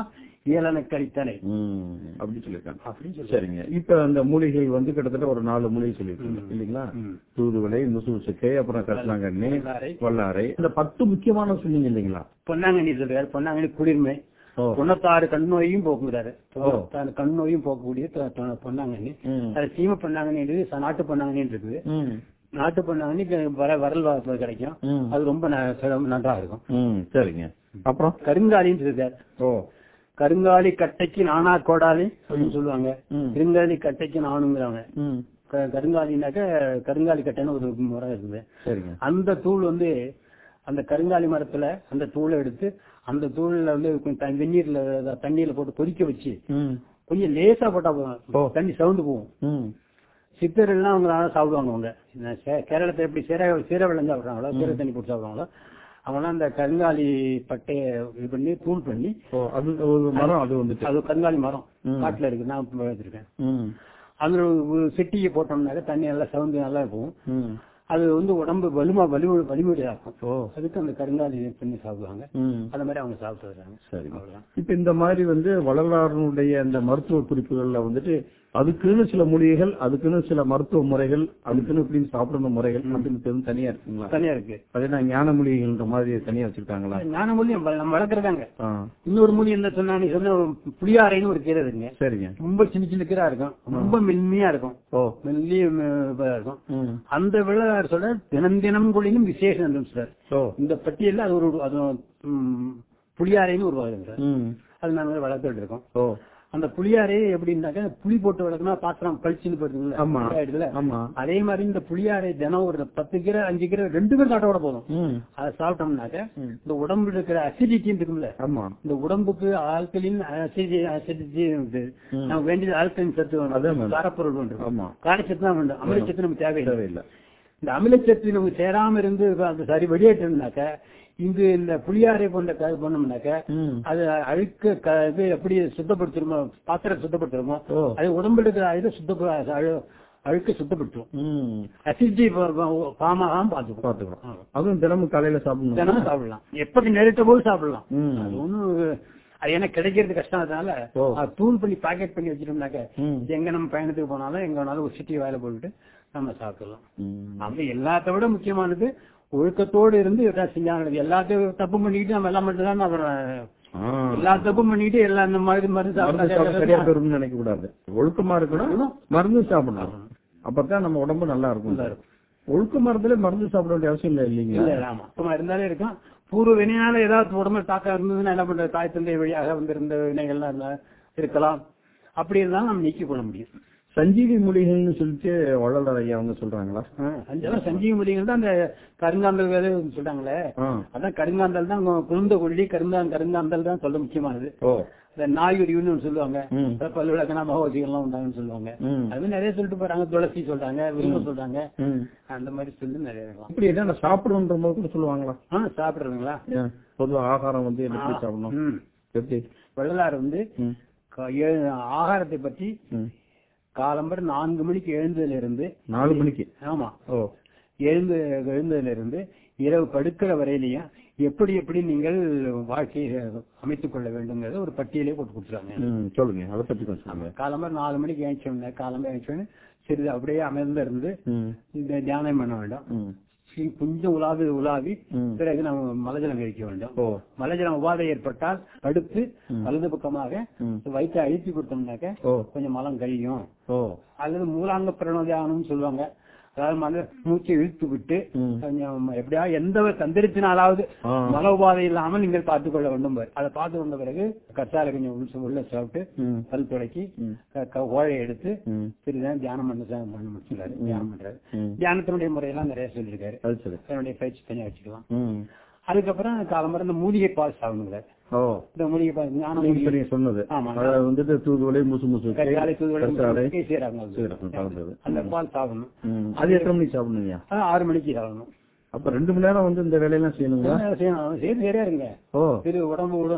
[SPEAKER 3] இயலனுக்கு அளித்தனை
[SPEAKER 2] ம், அப்படி சொல்லிருக்காங்க
[SPEAKER 3] அப்படின்னு சொல்லி
[SPEAKER 2] சரிங்க இப்ப அந்த மூலிகைகள் வந்து கிட்டத்தட்ட ஒரு நாலு மூலிகை சொல்லிருக்கீங்க இல்லீங்களா
[SPEAKER 3] ம்.
[SPEAKER 2] தூதுவளை முசுமுசுக்கை அப்புறம் கரிசலாங்கண்ணி
[SPEAKER 3] வல்லாரை.
[SPEAKER 2] வல்லாரை இந்த பத்து முக்கியமான சொன்னீங்க இல்லீங்களா
[SPEAKER 3] பொன்னாங்கண்ணி சொல்றாரு பொன்னாங்கண்ணி குளிர்மை
[SPEAKER 2] ஓ.
[SPEAKER 3] தொண்ணூத்தாறு கண் நோயும் போக்குறாரு
[SPEAKER 2] ஓ.
[SPEAKER 3] தொண்ணூத்தாறு கண் நோயும் போக்கக்கூடிய தொ- தொ- பொன்னாங்கண்ணி
[SPEAKER 2] ம்.
[SPEAKER 3] அது சீம பொன்னாங்கண்ணி இருக்குது ச- நாட்டு பொன்னாங்கண்ணி இருக்குது
[SPEAKER 2] ம்.
[SPEAKER 3] நாட்டு பொன்னாங்கண்ணி க- வர வரல் வாய்ப்பு கிடைக்கும்
[SPEAKER 2] ம்.
[SPEAKER 3] அது ரொம்ப ந- சிறப்பு நன்றா இருக்கும்
[SPEAKER 2] ம், சரிங்க அப்புறம்
[SPEAKER 3] கருங்காலின்னு இருக்காரு
[SPEAKER 2] ஓ
[SPEAKER 3] கருங்காலி கட்டைக்கு நானா கோடாலி அப்படின்னு சொல்லுவாங்க
[SPEAKER 2] ம்.
[SPEAKER 3] கருங்காலி கட்டைக்கு நானுங்கிறாங்க
[SPEAKER 2] ம்,
[SPEAKER 3] க- கருங்காலினாக்க கருங்காலி கட்டைன்னு ஒரு முறை இருக்குது
[SPEAKER 2] சரிங்க
[SPEAKER 3] அந்த தூள் வந்து அந்த கருங்காலி மரத்துல அந்த தூளை எடுத்து அந்த தூள்ல வந்து கொஞ்சம் த- வெந்நீர்ல அத தண்ணியில போட்டு கொதிக்க வச்சு
[SPEAKER 2] ம்,
[SPEAKER 3] கொஞ்சம் லேசா போட்டா
[SPEAKER 2] ஓ.
[SPEAKER 3] போதும் தண்ணி சவுண்டு போகும்
[SPEAKER 2] ம்,
[SPEAKER 3] சித்தர்கள்லாம் அவங்க நல்லா சாப்பிடுவாங்க அவங்க இந்த சே- கேரளத்தை எப்படி சீர சீர வெள்ளம் சாப்பிடுறாங்களோ சீர தண்ணி போட்டு சாப்பிடுவாங்களோ அவங்களாம் அந்த கருங்காலி பட்டையை இது பண்ணி தூள் பண்ணி
[SPEAKER 2] ஓ அது ஒரு மரம் அது வந்துட்டு
[SPEAKER 3] அது கருங்காலி மரம்
[SPEAKER 2] ம்.
[SPEAKER 3] காட்டுல இருக்கு நான் இப்ப வச்சிருக்கேன்
[SPEAKER 2] ம்,
[SPEAKER 3] அதுல ஒரு சிட்டியை போட்டோம்னாக்க தண்ணி நல்லா சவுண்டு நல்லா இருக்கும்
[SPEAKER 2] ம்,
[SPEAKER 3] அது வந்து உடம்பு வலிமா வலி வலிமையா இருக்கும்
[SPEAKER 2] ஓ
[SPEAKER 3] அதுக்கு அந்த கருங்காலி பண்ணி சாப்பிடுவாங்க
[SPEAKER 2] ம்,
[SPEAKER 3] அந்த மாதிரி அவங்க சாப்பிட்டு வர்றாங்க
[SPEAKER 2] சரிங்க
[SPEAKER 3] அவ்வளவுதான்
[SPEAKER 2] இப்ப இந்த மாதிரி வந்து வள்ளலாரனுடைய அந்த மருத்துவ குறிப்புகள்ல வந்துட்டு அதுக்குன்னு சில மூலிகைகள் அதுக்குன்னு சில மருத்துவ முறைகள் அதுக்குன்னு இப்படி சாப்பிடணும் முறைகள் அப்படின்னு தெரிஞ்சு தனியா இருக்குங்களா
[SPEAKER 3] தனியா இருக்கு
[SPEAKER 2] அதே நான் ஞான மூலிகைன்ற மாதிரி தனியா வச்சிருக்காங்களா
[SPEAKER 3] ஞான மூலியம் நம்ம வளர்க்குறதாங்க
[SPEAKER 2] ஆ,
[SPEAKER 3] இன்னொரு மூலியம் என்ன சொன்னா நீ சொன்ன புளியாரைன்னு ஒரு கீரை இருக்குங்க
[SPEAKER 2] சரிங்க
[SPEAKER 3] ரொம்ப சின்ன சின்ன கீரா இருக்கும் ரொம்ப மென்மையா இருக்கும்
[SPEAKER 2] ஓ
[SPEAKER 3] மெல்லிய ம- இதா இருக்கும்
[SPEAKER 2] ம்,
[SPEAKER 3] அந்த விளையாடு சொல்ற தினம் தினம் குளினும் விசேஷம் சார்
[SPEAKER 2] ஓ
[SPEAKER 3] இந்த பட்டியல்ல அது ஒரு அது ம், புளியாரைன்னு ஒரு வகை சார்
[SPEAKER 2] ம்,
[SPEAKER 3] அது நாங்க வளர்த்துட்டு இருக்கோம்
[SPEAKER 2] ஓ
[SPEAKER 3] அந்த புளியாரே எப்படின்னாக்க புளி போட்டு வளர்க்கணும் பாத்திரம் கழிச்சுன்னு
[SPEAKER 2] ஆமா.
[SPEAKER 3] போயிருக்குல்ல
[SPEAKER 2] ஆமா
[SPEAKER 3] அதே மாதிரி இந்த புளியாரை தினம் ஒரு பத்து கீரை அஞ்சு கீரை ரெண்டு பேர் சாப்பிட போதும்
[SPEAKER 2] ம்,
[SPEAKER 3] அதை சாப்பிட்டோம்னாக்க
[SPEAKER 2] ம்.
[SPEAKER 3] இந்த உடம்புல இருக்கிற அசிடிட்டி இருக்குல்ல
[SPEAKER 2] ஆமா
[SPEAKER 3] இந்த உடம்புக்கு ஆல்கலின் அசிடி அசிடிட்டி
[SPEAKER 2] ம்.
[SPEAKER 3] நமக்கு வேண்டியது ஆல்கலின் சத்து
[SPEAKER 2] அதான்
[SPEAKER 3] வேணும்
[SPEAKER 2] வேணும்.
[SPEAKER 3] காரப்பொருள் வேண்டும்
[SPEAKER 2] ஆமா
[SPEAKER 3] காரச்சத்து தான் வேண்டும் அமிலச்சத்து நமக்கு தேவையில்லை
[SPEAKER 2] தேவையில்லை
[SPEAKER 3] இந்த அமிலச்சத்து நமக்கு சேராம இருந்து அது சரி வெளியேற்றணும்னாக்க இங்கு இந்த புளியாரை போன்ற க- பண்ணோம்னாக்க
[SPEAKER 2] ம்,
[SPEAKER 3] அது அழுக்க க- இது எப்படி சுத்தப்படுத்துறோமோ பாத்திரம் சுத்தப்படுத்துறோமோ
[SPEAKER 2] ஓ
[SPEAKER 3] அது உடம்புல இருக்கிற இதை சுத்த அழு- அழுக்க சுத்தப்படுத்தும்
[SPEAKER 2] ம்
[SPEAKER 3] அசிடி ஃபார்ம் ஆகாம பாத்துக்கும்
[SPEAKER 2] பாத்துக்கலாம் அதுவும் தினமும் காலையில சாப்பிடணும்
[SPEAKER 3] தினமும் சாப்பிடலாம் எப்படி நேரிட்ட போது சாப்பிடலாம்
[SPEAKER 2] ம்.
[SPEAKER 3] அது ஒண்ணும் அது எனக்கு கிடைக்கிறது கஷ்டம் அதனால
[SPEAKER 2] ஓ.
[SPEAKER 3] அது தூள் பண்ணி பாக்கெட் பண்ணி வச்சிட்டோம்னாக்க
[SPEAKER 2] ம்.
[SPEAKER 3] எங்க நம்ம பயணத்துக்கு போனாலும் எங்க வேணாலும் ஒரு சிட்டி வாயில போட்டுட்டு நம்ம சாப்பிடலாம்
[SPEAKER 2] ம்.
[SPEAKER 3] அப்படி எல்லாத்த விட முக்கியமானது ஒழுக்கத்தோடு இருந்து எதாவது செஞ்சாங்க எல்லாத்தையும் தப்பு பண்ணிக்கிட்டு நம்ம எல்லாம் மட்டும் அப்புறம்
[SPEAKER 2] ஆ.
[SPEAKER 3] எல்லா தப்பும் பண்ணிட்டு எல்லாம் இந்த மாதிரி மருந்து
[SPEAKER 2] மருந்து சாப்பிட சரியா
[SPEAKER 3] சாப்பிட்டா
[SPEAKER 2] போயிரும்னு நினைக்க கூடாது ஒழுக்கமா இருக்கணும் மருந்து சாப்பிடணும் அப்பதான் நம்ம உடம்பு நல்லா இருக்கும்
[SPEAKER 3] நல்லா இருக்கும்.
[SPEAKER 2] ஒழுக்க மருந்துல மருந்து சாப்பிட வேண்டிய அவசியம் இல்லை இல்லைங்களா
[SPEAKER 3] இல்ல ஆமா சும்மா இருந்தாலே இருக்கும் பூர்வ வினையால ஏதாவது உடம்புல தாக்கம் இருந்ததுன்னா என்ன பண்றது தாய் தந்தை வழியாக வந்திருந்த வினைகள்லாம் இருந்தா இருக்கலாம் அப்படி இருந்தாலும் நம்ம நீக்கிக் கொள்ள முடியும்
[SPEAKER 2] சஞ்சீவி மூலிகைன்னு சொல்லிட்டு வள்ளலார் ஐயா அவங்க சொல்றாங்களா
[SPEAKER 3] ஆ, அஞ்செல்லாம் சஞ்சீவி மூலிகள் தான் அந்த கருங்காந்தல் வேலை சொல்றாங்களே
[SPEAKER 2] ஆ.
[SPEAKER 3] அதான் கருங்காந்தல் தான் குழந்த கொள்ளி கருந்தான் கருங்காந்தல் தான் சொல்ல முக்கியமானது
[SPEAKER 2] ஓ
[SPEAKER 3] இந்த நாயுரின்னு ஒண்ணு சொல்லுவாங்க
[SPEAKER 2] ம்.
[SPEAKER 3] பல்லு விளக்கணா மகோதிகள்லாம் உண்டாங்கன்னு சொல்லுவாங்க
[SPEAKER 2] ம்.
[SPEAKER 3] அது மாதிரி நிறைய சொல்லிட்டு போறாங்க துளசி சொல்றாங்க விரும்ப சொல்றாங்க
[SPEAKER 2] ம்.
[SPEAKER 3] அந்த மாதிரி சொல்லி நிறைய இருக்கலாம்
[SPEAKER 2] இப்படி என்ன சாப்பிடணுன்ற போது கூட சொல்லுவாங்களா
[SPEAKER 3] ஆ சாப்பிடுறீங்களா
[SPEAKER 2] ஏன்? பொதுவா ஆகாரம் வந்து எப்படி சாப்பிடணும்
[SPEAKER 3] ம்.
[SPEAKER 2] எப்படி
[SPEAKER 3] வள்ளலார் வந்து
[SPEAKER 2] ம்.
[SPEAKER 3] க- ஏ- ஆகாரத்தை பற்றி
[SPEAKER 2] ம்.
[SPEAKER 3] காலம்பர் நான்கு மணிக்கு எழுந்ததுல இருந்து
[SPEAKER 2] நாலு மணிக்கு
[SPEAKER 3] ஆமா
[SPEAKER 2] ஓ
[SPEAKER 3] எழுந்து எழுந்ததுல இருந்து இரவு படுக்கிற வரையிலையும் எப்படி எப்படி நீங்கள் வாழ்க்கையை அமைத்துக் கொள்ள வேண்டுங்கிறத ஒரு பட்டியலே போட்டு கொடுத்துருவாங்க
[SPEAKER 2] ம், சொல்லுங்க அதை பத்தி கொஞ்சம் சொல்லுங்க
[SPEAKER 3] காலம்பர் நாலு மணிக்கு எழுந்தோம்னா காலம்பர் எழுந்தோடனே சிறிது அப்படியே அமர்ந்து இருந்து
[SPEAKER 2] ம்.
[SPEAKER 3] இந்த தியானம் பண்ண வேண்டும்
[SPEAKER 2] ம்.
[SPEAKER 3] சி- கொஞ்சம் உலாவி உலாவி
[SPEAKER 2] ம்.
[SPEAKER 3] பிறகு நம்ம மலஜலம் கழிக்க வேண்டும்
[SPEAKER 2] ஓ
[SPEAKER 3] மலஜலம் உபாதை ஏற்பட்டால் படுத்து
[SPEAKER 2] ம்.
[SPEAKER 3] வலது பக்கமாக
[SPEAKER 2] ம்.
[SPEAKER 3] வயிற்றை அழுத்தி கொடுத்தோம்னாக்க
[SPEAKER 2] ஓ
[SPEAKER 3] கொஞ்சம் மலம் கழியும்
[SPEAKER 2] ஓ
[SPEAKER 3] அல்லது மூலாங்க பிரணோதியானம்னு சொல்லுவாங்க அதாவது மன மூச்சை இழுத்து விட்டு
[SPEAKER 2] ம்.
[SPEAKER 3] கொஞ்சம் எப்படியா எந்த ஒரு தந்திரத்தினாலாவது
[SPEAKER 2] ஆ.
[SPEAKER 3] மன உபாதை இல்லாமல் நீங்கள் பார்த்துக் கொள்ள வேண்டும் பாரு. அதை பார்த்து கொண்ட பிறகு கற்றால கொஞ்சம் உள்ள உள்ள சாப்பிட்டு
[SPEAKER 2] ம்.
[SPEAKER 3] பல் துடைக்கி
[SPEAKER 2] ம்.
[SPEAKER 3] க- க- ஓழை எடுத்து
[SPEAKER 2] ம்.
[SPEAKER 3] சிறிதான் தியானம் பண்ண ச- பண்ண முடிச்சுறாரு தியானம் பண்றாரு
[SPEAKER 2] ம்.
[SPEAKER 3] தியானத்தினுடைய முறையெல்லாம் நிறைய சொல்லியிருக்காரு
[SPEAKER 2] அது சரி
[SPEAKER 3] அதனுடைய பயிற்சி தனியா வச்சுக்கலாம்
[SPEAKER 2] ம்.
[SPEAKER 3] அதுக்கப்புறம் காலம்பரம் இந்த மூலிகை பால் சாப்பிடுங்கிறார்
[SPEAKER 2] ஓ
[SPEAKER 3] இந்த மூலிகை பால் ஞான
[SPEAKER 2] நீங்க
[SPEAKER 3] மூலிகை
[SPEAKER 2] இப்ப நீங்க சொன்னது
[SPEAKER 3] ஆமா.
[SPEAKER 2] அதாவது வந்துட்டு தூதுவளை முசு முசு
[SPEAKER 3] கரிகாலை தூதுவளை
[SPEAKER 2] கரிசாலை,
[SPEAKER 3] முசுமுசுக்கை செய்றாங்க அது.
[SPEAKER 2] சீரகம் கலந்தது
[SPEAKER 3] அந்த பால் சாப்பிடணும்
[SPEAKER 2] ம். அது எத்தனை மணிக்கு சாப்பிடணுங்க
[SPEAKER 3] அது ஆறு மணிக்கு சாப்பிடணும்
[SPEAKER 2] அப்ப ரெண்டு மணி நேரம் வந்து இந்த வேலையெல்லாம் செய்யணுங்களா
[SPEAKER 3] என்ன செய்யணும்? செய்து சரியா இருங்க
[SPEAKER 2] ஓ
[SPEAKER 3] திரு உடம்பு உட-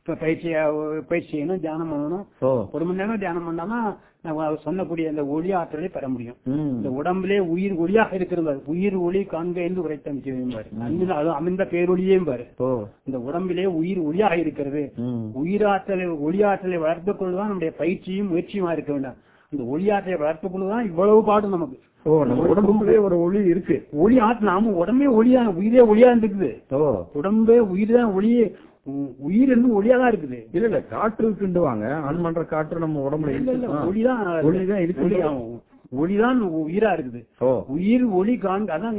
[SPEAKER 3] இப்ப பயிற்சி பயிற்சி செய்யணும் தியானம் பண்ணணும்
[SPEAKER 2] ஓ
[SPEAKER 3] ஒரு மணி நேரம் தியானம் பண்ணாம நம்ம அவர் சொன்னக்கூடிய அந்த ஒளி ஆற்றலை பெற முடியும்
[SPEAKER 2] ம்.
[SPEAKER 3] இந்த உடம்பிலே உயிர் ஒளியாக இருக்கிறது உயிர் ஒளி காண்க என்று உரைத்த பாரு அமிர்த அது அமிர்த பேரொழியேம் பாரு
[SPEAKER 2] ஓ
[SPEAKER 3] இந்த உடம்பிலே உயிர் ஒளியாக இருக்கிறது
[SPEAKER 2] ம்.
[SPEAKER 3] உயிராற்றலை ஒளியாற்றலை வளர்த்துக் கொள்வதுதான் நம்முடைய பயிற்சியும் முயற்சியுமா இருக்க வேண்டாம் அந்த ஒளியாற்றலை வளர்த்துக் கொள்வதுதான் இவ்வளவு பாடு நமக்கு
[SPEAKER 2] ஓ நம்ம உடம்புக்குள்ளே ஒரு ஒளி இருக்கு
[SPEAKER 3] ஒளி ஆற்று நாம உடம்பே ஒளியா உயிரே ஒளியா இருக்குது
[SPEAKER 2] ஓ
[SPEAKER 3] உடம்பே உயிர் தான் ஒளியே உ- உயிர் இருந்து ஒளியா தான் இருக்குது
[SPEAKER 2] இல்ல இல்ல காற்று இருக்குண்டுவாங்க ஆன் பண்ற காற்று நம்ம உடம்புல
[SPEAKER 3] இல்ல இல்ல
[SPEAKER 2] இருக்கு. ஆ.
[SPEAKER 3] ஒளிதான்
[SPEAKER 2] ஒளிதான் இருக்கு.
[SPEAKER 3] ஒளி, ஆமா. ஒளிதான் உயிரா இருக்குது
[SPEAKER 2] ஓ
[SPEAKER 3] உயிர் ஒளி காண்க அதான்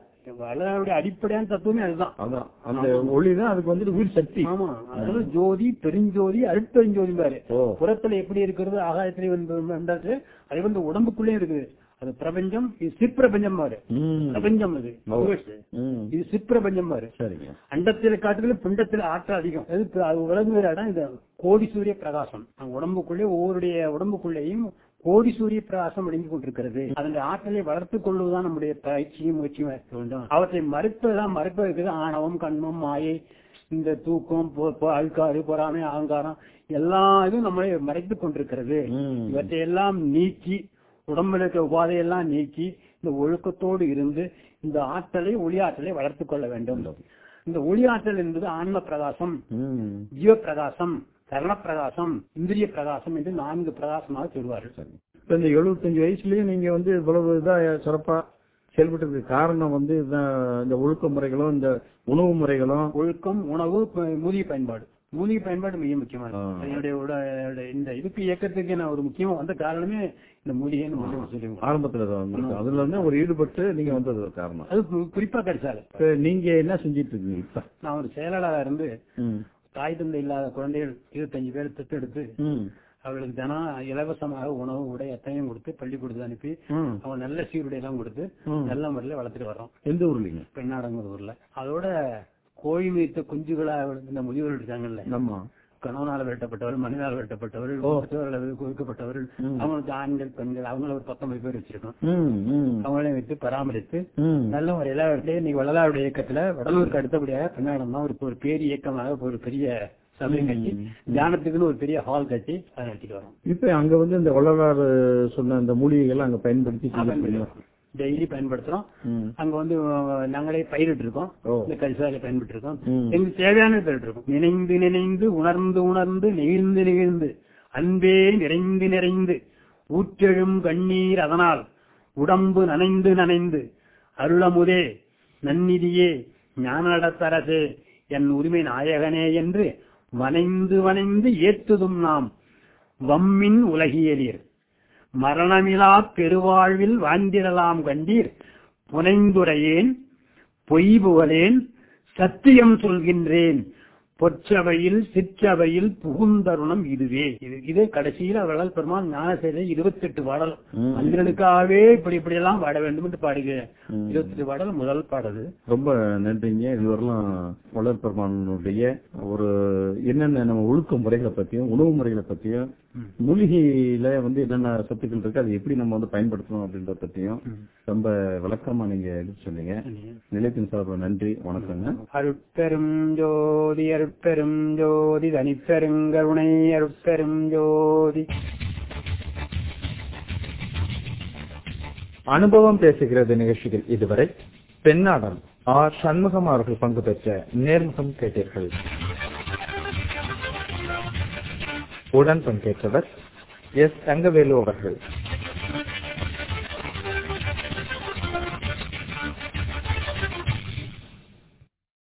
[SPEAKER 3] வளருடைய அடிப்படையான தத்துவமே அதுதான்
[SPEAKER 2] அதான் அந்த ஒளி தான் அதுக்கு வந்துட்டு உயிர் சக்தி
[SPEAKER 3] ஆமா அதாவது ஜோதி பெருஞ்சோதி அருட்பெருஞ்சோதி பாரு
[SPEAKER 2] ஓ
[SPEAKER 3] புறத்துல எப்படி இருக்கிறது ஆகாயத்திலே வந்து வந்தாச்சு அது வந்து உடம்புக்குள்ளே இருக்குது அது பிரபஞ்சம் இது சிற்பிரபஞ்சம் பாரு
[SPEAKER 2] ம்.
[SPEAKER 3] பிரபஞ்சம் அது
[SPEAKER 2] ஓ.
[SPEAKER 3] universe.
[SPEAKER 2] ம்.
[SPEAKER 3] இது சிற்பிரபஞ்சம் பாரு
[SPEAKER 2] சரிங்க
[SPEAKER 3] அண்டத்தில காட்டுல பிண்டத்துல ஆற்றல் அதிகம் அது இப்ப அது விளங்குகிற இடம் இந்த கோடி சூரிய பிரகாசம் நம்ம உடம்புக்குள்ளே ஒவ்வொருடைய உடம்புக்குள்ளேயும் கோடி சூரிய பிரகாசம் அடங்கி கொண்டிருக்கிறது அதனுடைய ஆற்றலை வளர்த்துக் கொள்வதுதான் நம்முடைய பயிற்சியும் முயற்சியும் இருக்க வேண்டும் அவற்றை மறுப்பதுதான் மறுப்பதற்கு ஆணவம் கண்மம் மாயை இந்த தூக்கம் பொ- பொ- அழுக்காறு பொறாமை அகங்காரம் எல்லா இதுவும் நம்மளை மறைத்துக் கொண்டிருக்கிறது
[SPEAKER 2] ம்.
[SPEAKER 3] இவற்றை எல்லாம் நீக்கி உடம்புல இருக்க உபாதையெல்லாம் நீக்கி இந்த ஒழுக்கத்தோடு இருந்து இந்த ஆற்றலை ஒளி ஆற்றலை வளர்த்துக் கொள்ள வேண்டும் இந்த ஒளி ஆற்றல் என்பது ஆன்ம பிரகாசம்
[SPEAKER 2] ம்.
[SPEAKER 3] ஜீவ பிரகாசம் கரண பிரகாசம் இந்திரிய பிரகாசம் என்று நான்கு பிரகாசமாக சொல்வார்கள்
[SPEAKER 2] சரி. இப்ப இந்த எழுபத்தஞ்சு வயசுலயும் நீங்க வந்து இவ்வளவு இதா சிறப்பா செயல்பட்டதுக்கு காரணம் வந்து இதுதான் இந்த ஒழுக்க முறைகளும் இந்த உணவு முறைகளும்
[SPEAKER 3] ஒழுக்கம் உணவு ப- மூலிகை பயன்பாடு மூலிகை பயன்பாடு மிக முக்கியமானது
[SPEAKER 2] ஆ.
[SPEAKER 3] என்னுடைய உட- இந்த இதுக்கு இயக்கத்துக்கு நான் ஒரு முக்கியமா வந்த காரணமே இந்த மூலிகைன்னு மட்டும் சொல்லுவேன்
[SPEAKER 2] ஆரம்பத்துல தான் வந்திருக்கு. அதுல இருந்து ஒரு ஈடுபட்டு நீங்க வந்தது ஒரு காரணம்
[SPEAKER 3] அது கு- குறிப்பா கிடைச்சாரு
[SPEAKER 2] இப்ப நீங்க என்ன செஞ்சிட்டு இருக்கீங்க இப்ப
[SPEAKER 3] நான் ஒரு செயலாளராக இருந்து
[SPEAKER 2] ம்.
[SPEAKER 3] தாய் தந்தை இல்லாத குழந்தைகள் இருபத்தஞ்சு பேர் தத்தெடுத்து
[SPEAKER 2] ம்.
[SPEAKER 3] அவர்களுக்கு தினம் இலவசமாக உணவு உடை எத்தையும் கொடுத்து பள்ளிக்கூடத்து அனுப்பி
[SPEAKER 2] ம்.
[SPEAKER 3] அவங்க நல்ல சீருடை எல்லாம் கொடுத்து
[SPEAKER 2] ம்.
[SPEAKER 3] நல்ல முறையில வளர்த்துட்டு வர்றோம்
[SPEAKER 2] எந்த ஊர்லீங்க
[SPEAKER 3] பெண்ணாடங்கிற ஊர்ல அதோட கோழி மீத்த குஞ்சுகளா இந்த முதியோர்கள் இருக்காங்கல்ல
[SPEAKER 2] ஆமா
[SPEAKER 3] கணவனால வெட்டப்பட்டவர்கள் மனிதனால் வெட்டப்பட்டவர்கள்
[SPEAKER 2] ஓ.
[SPEAKER 3] மற்றவர்கள் கொடுக்கப்பட்டவர்கள்
[SPEAKER 2] ம்.
[SPEAKER 3] அவங்களுக்கு ஆண்கள் பெண்கள் அவங்கள ஒரு பத்தொன்பது பேர் வச்சிருக்கோம்
[SPEAKER 2] ம். ம்.
[SPEAKER 3] அவங்களையும் வைத்து பராமரித்து
[SPEAKER 2] ம்.
[SPEAKER 3] நல்ல முறையில அப்படியே இன்னைக்கு வள்ளலாருடைய இயக்கத்துல வடலூருக்கு அடுத்தபடியாக பெண்ணாடம் தான் ஒரு ஒரு பேர் இயக்கமாக ஒரு பெரிய சபை கட்டி தியானத்துக்குன்னு ஒரு பெரிய ஹால் கட்டி அதை நடத்திட்டு வரோம்
[SPEAKER 2] இப்ப அங்க வந்து இந்த வள்ளலாறு சொன்ன இந்த மூலிகைகள் அங்க பயன்படுத்தி செஞ்சிருக்கீங்க.
[SPEAKER 3] டெய்லி பயன்படுத்துறோம்
[SPEAKER 2] ம்.
[SPEAKER 3] அங்க வந்து அஹ், நாங்களே பயிரிட்டு இருக்கோம்
[SPEAKER 2] ஓ.
[SPEAKER 3] இந்த கரிசாலை பயன்பட்டு இருக்கோம்
[SPEAKER 2] ம்.
[SPEAKER 3] எங்களுக்கு தேவையான பயிரிட்டு இருக்கோம் நினைந்து நினைந்து உணர்ந்து உணர்ந்து நெகிழ்ந்து நெகிழ்ந்து அன்பே நிறைந்து நிறைந்து ஊற்றெழும் கண்ணீர் அதனால் உடம்பு நனைந்து நனைந்து அருளமுதே நன்னிதியே ஞானடத்தரசே என் உரிமை நாயகனே என்று வனைந்து வனைந்து ஏத்துதும் நாம் வம்மின் உலகியலீர் மரணமிலா பெருவாழ்வில் வாழ்ந்திடலாம் கண்டீர் புனைந்துரையேன் பொய் புகழேன் சத்தியம் சொல்கின்றேன் பொற்சபையில் சிற்றபையில் புகுந்தருணம் இதுவே இது இதே கடைசியில் அவர்களால் பெருமான் ஞான செய்த இருபத்தி எட்டு பாடல்
[SPEAKER 2] ம்.
[SPEAKER 3] மனிதனுக்காகவே இப்படி இப்படி எல்லாம் பாட வேண்டும் என்று பாடுகிறேன்
[SPEAKER 2] ம்.
[SPEAKER 3] இருபத்தி எட்டு பாடல் முதல் பாடல்
[SPEAKER 2] ரொம்ப நன்றிங்க இதுவரைலாம் வளர் பெருமானுடைய ஒரு என்னென்ன நம்ம ஒழுக்க முறைகளை பத்தியும் உணவு முறைகளை பத்தியும்
[SPEAKER 3] ம்.
[SPEAKER 2] மூலிகையில வந்து என்னென்ன சத்துக்கள் இருக்கு அது எப்படி நம்ம வந்து பயன்படுத்தணும் அப்படின்றத பத்தியும் ரொம்ப விளக்கமா நீங்க எடுத்து சொன்னீங்க நிலையத்தின் சார்பில் நன்றி வணக்கங்க
[SPEAKER 3] அருட்பெரும் ஜோதி அருட்பெரும் ஜோதி தனிப்பெருங்கருணை அருட்பெரும் ஜோதி
[SPEAKER 1] அனுபவம் பேசுகிறது நிகழ்ச்சியில் இதுவரை பெண்ணாடல் ஆர் சண்முகம் அவர்கள் பங்கு பெற்ற நேர்முகம் கேட்டீர்கள் உடன் பங்கேற்றவர் எஸ் தங்கவேலு அவர்கள்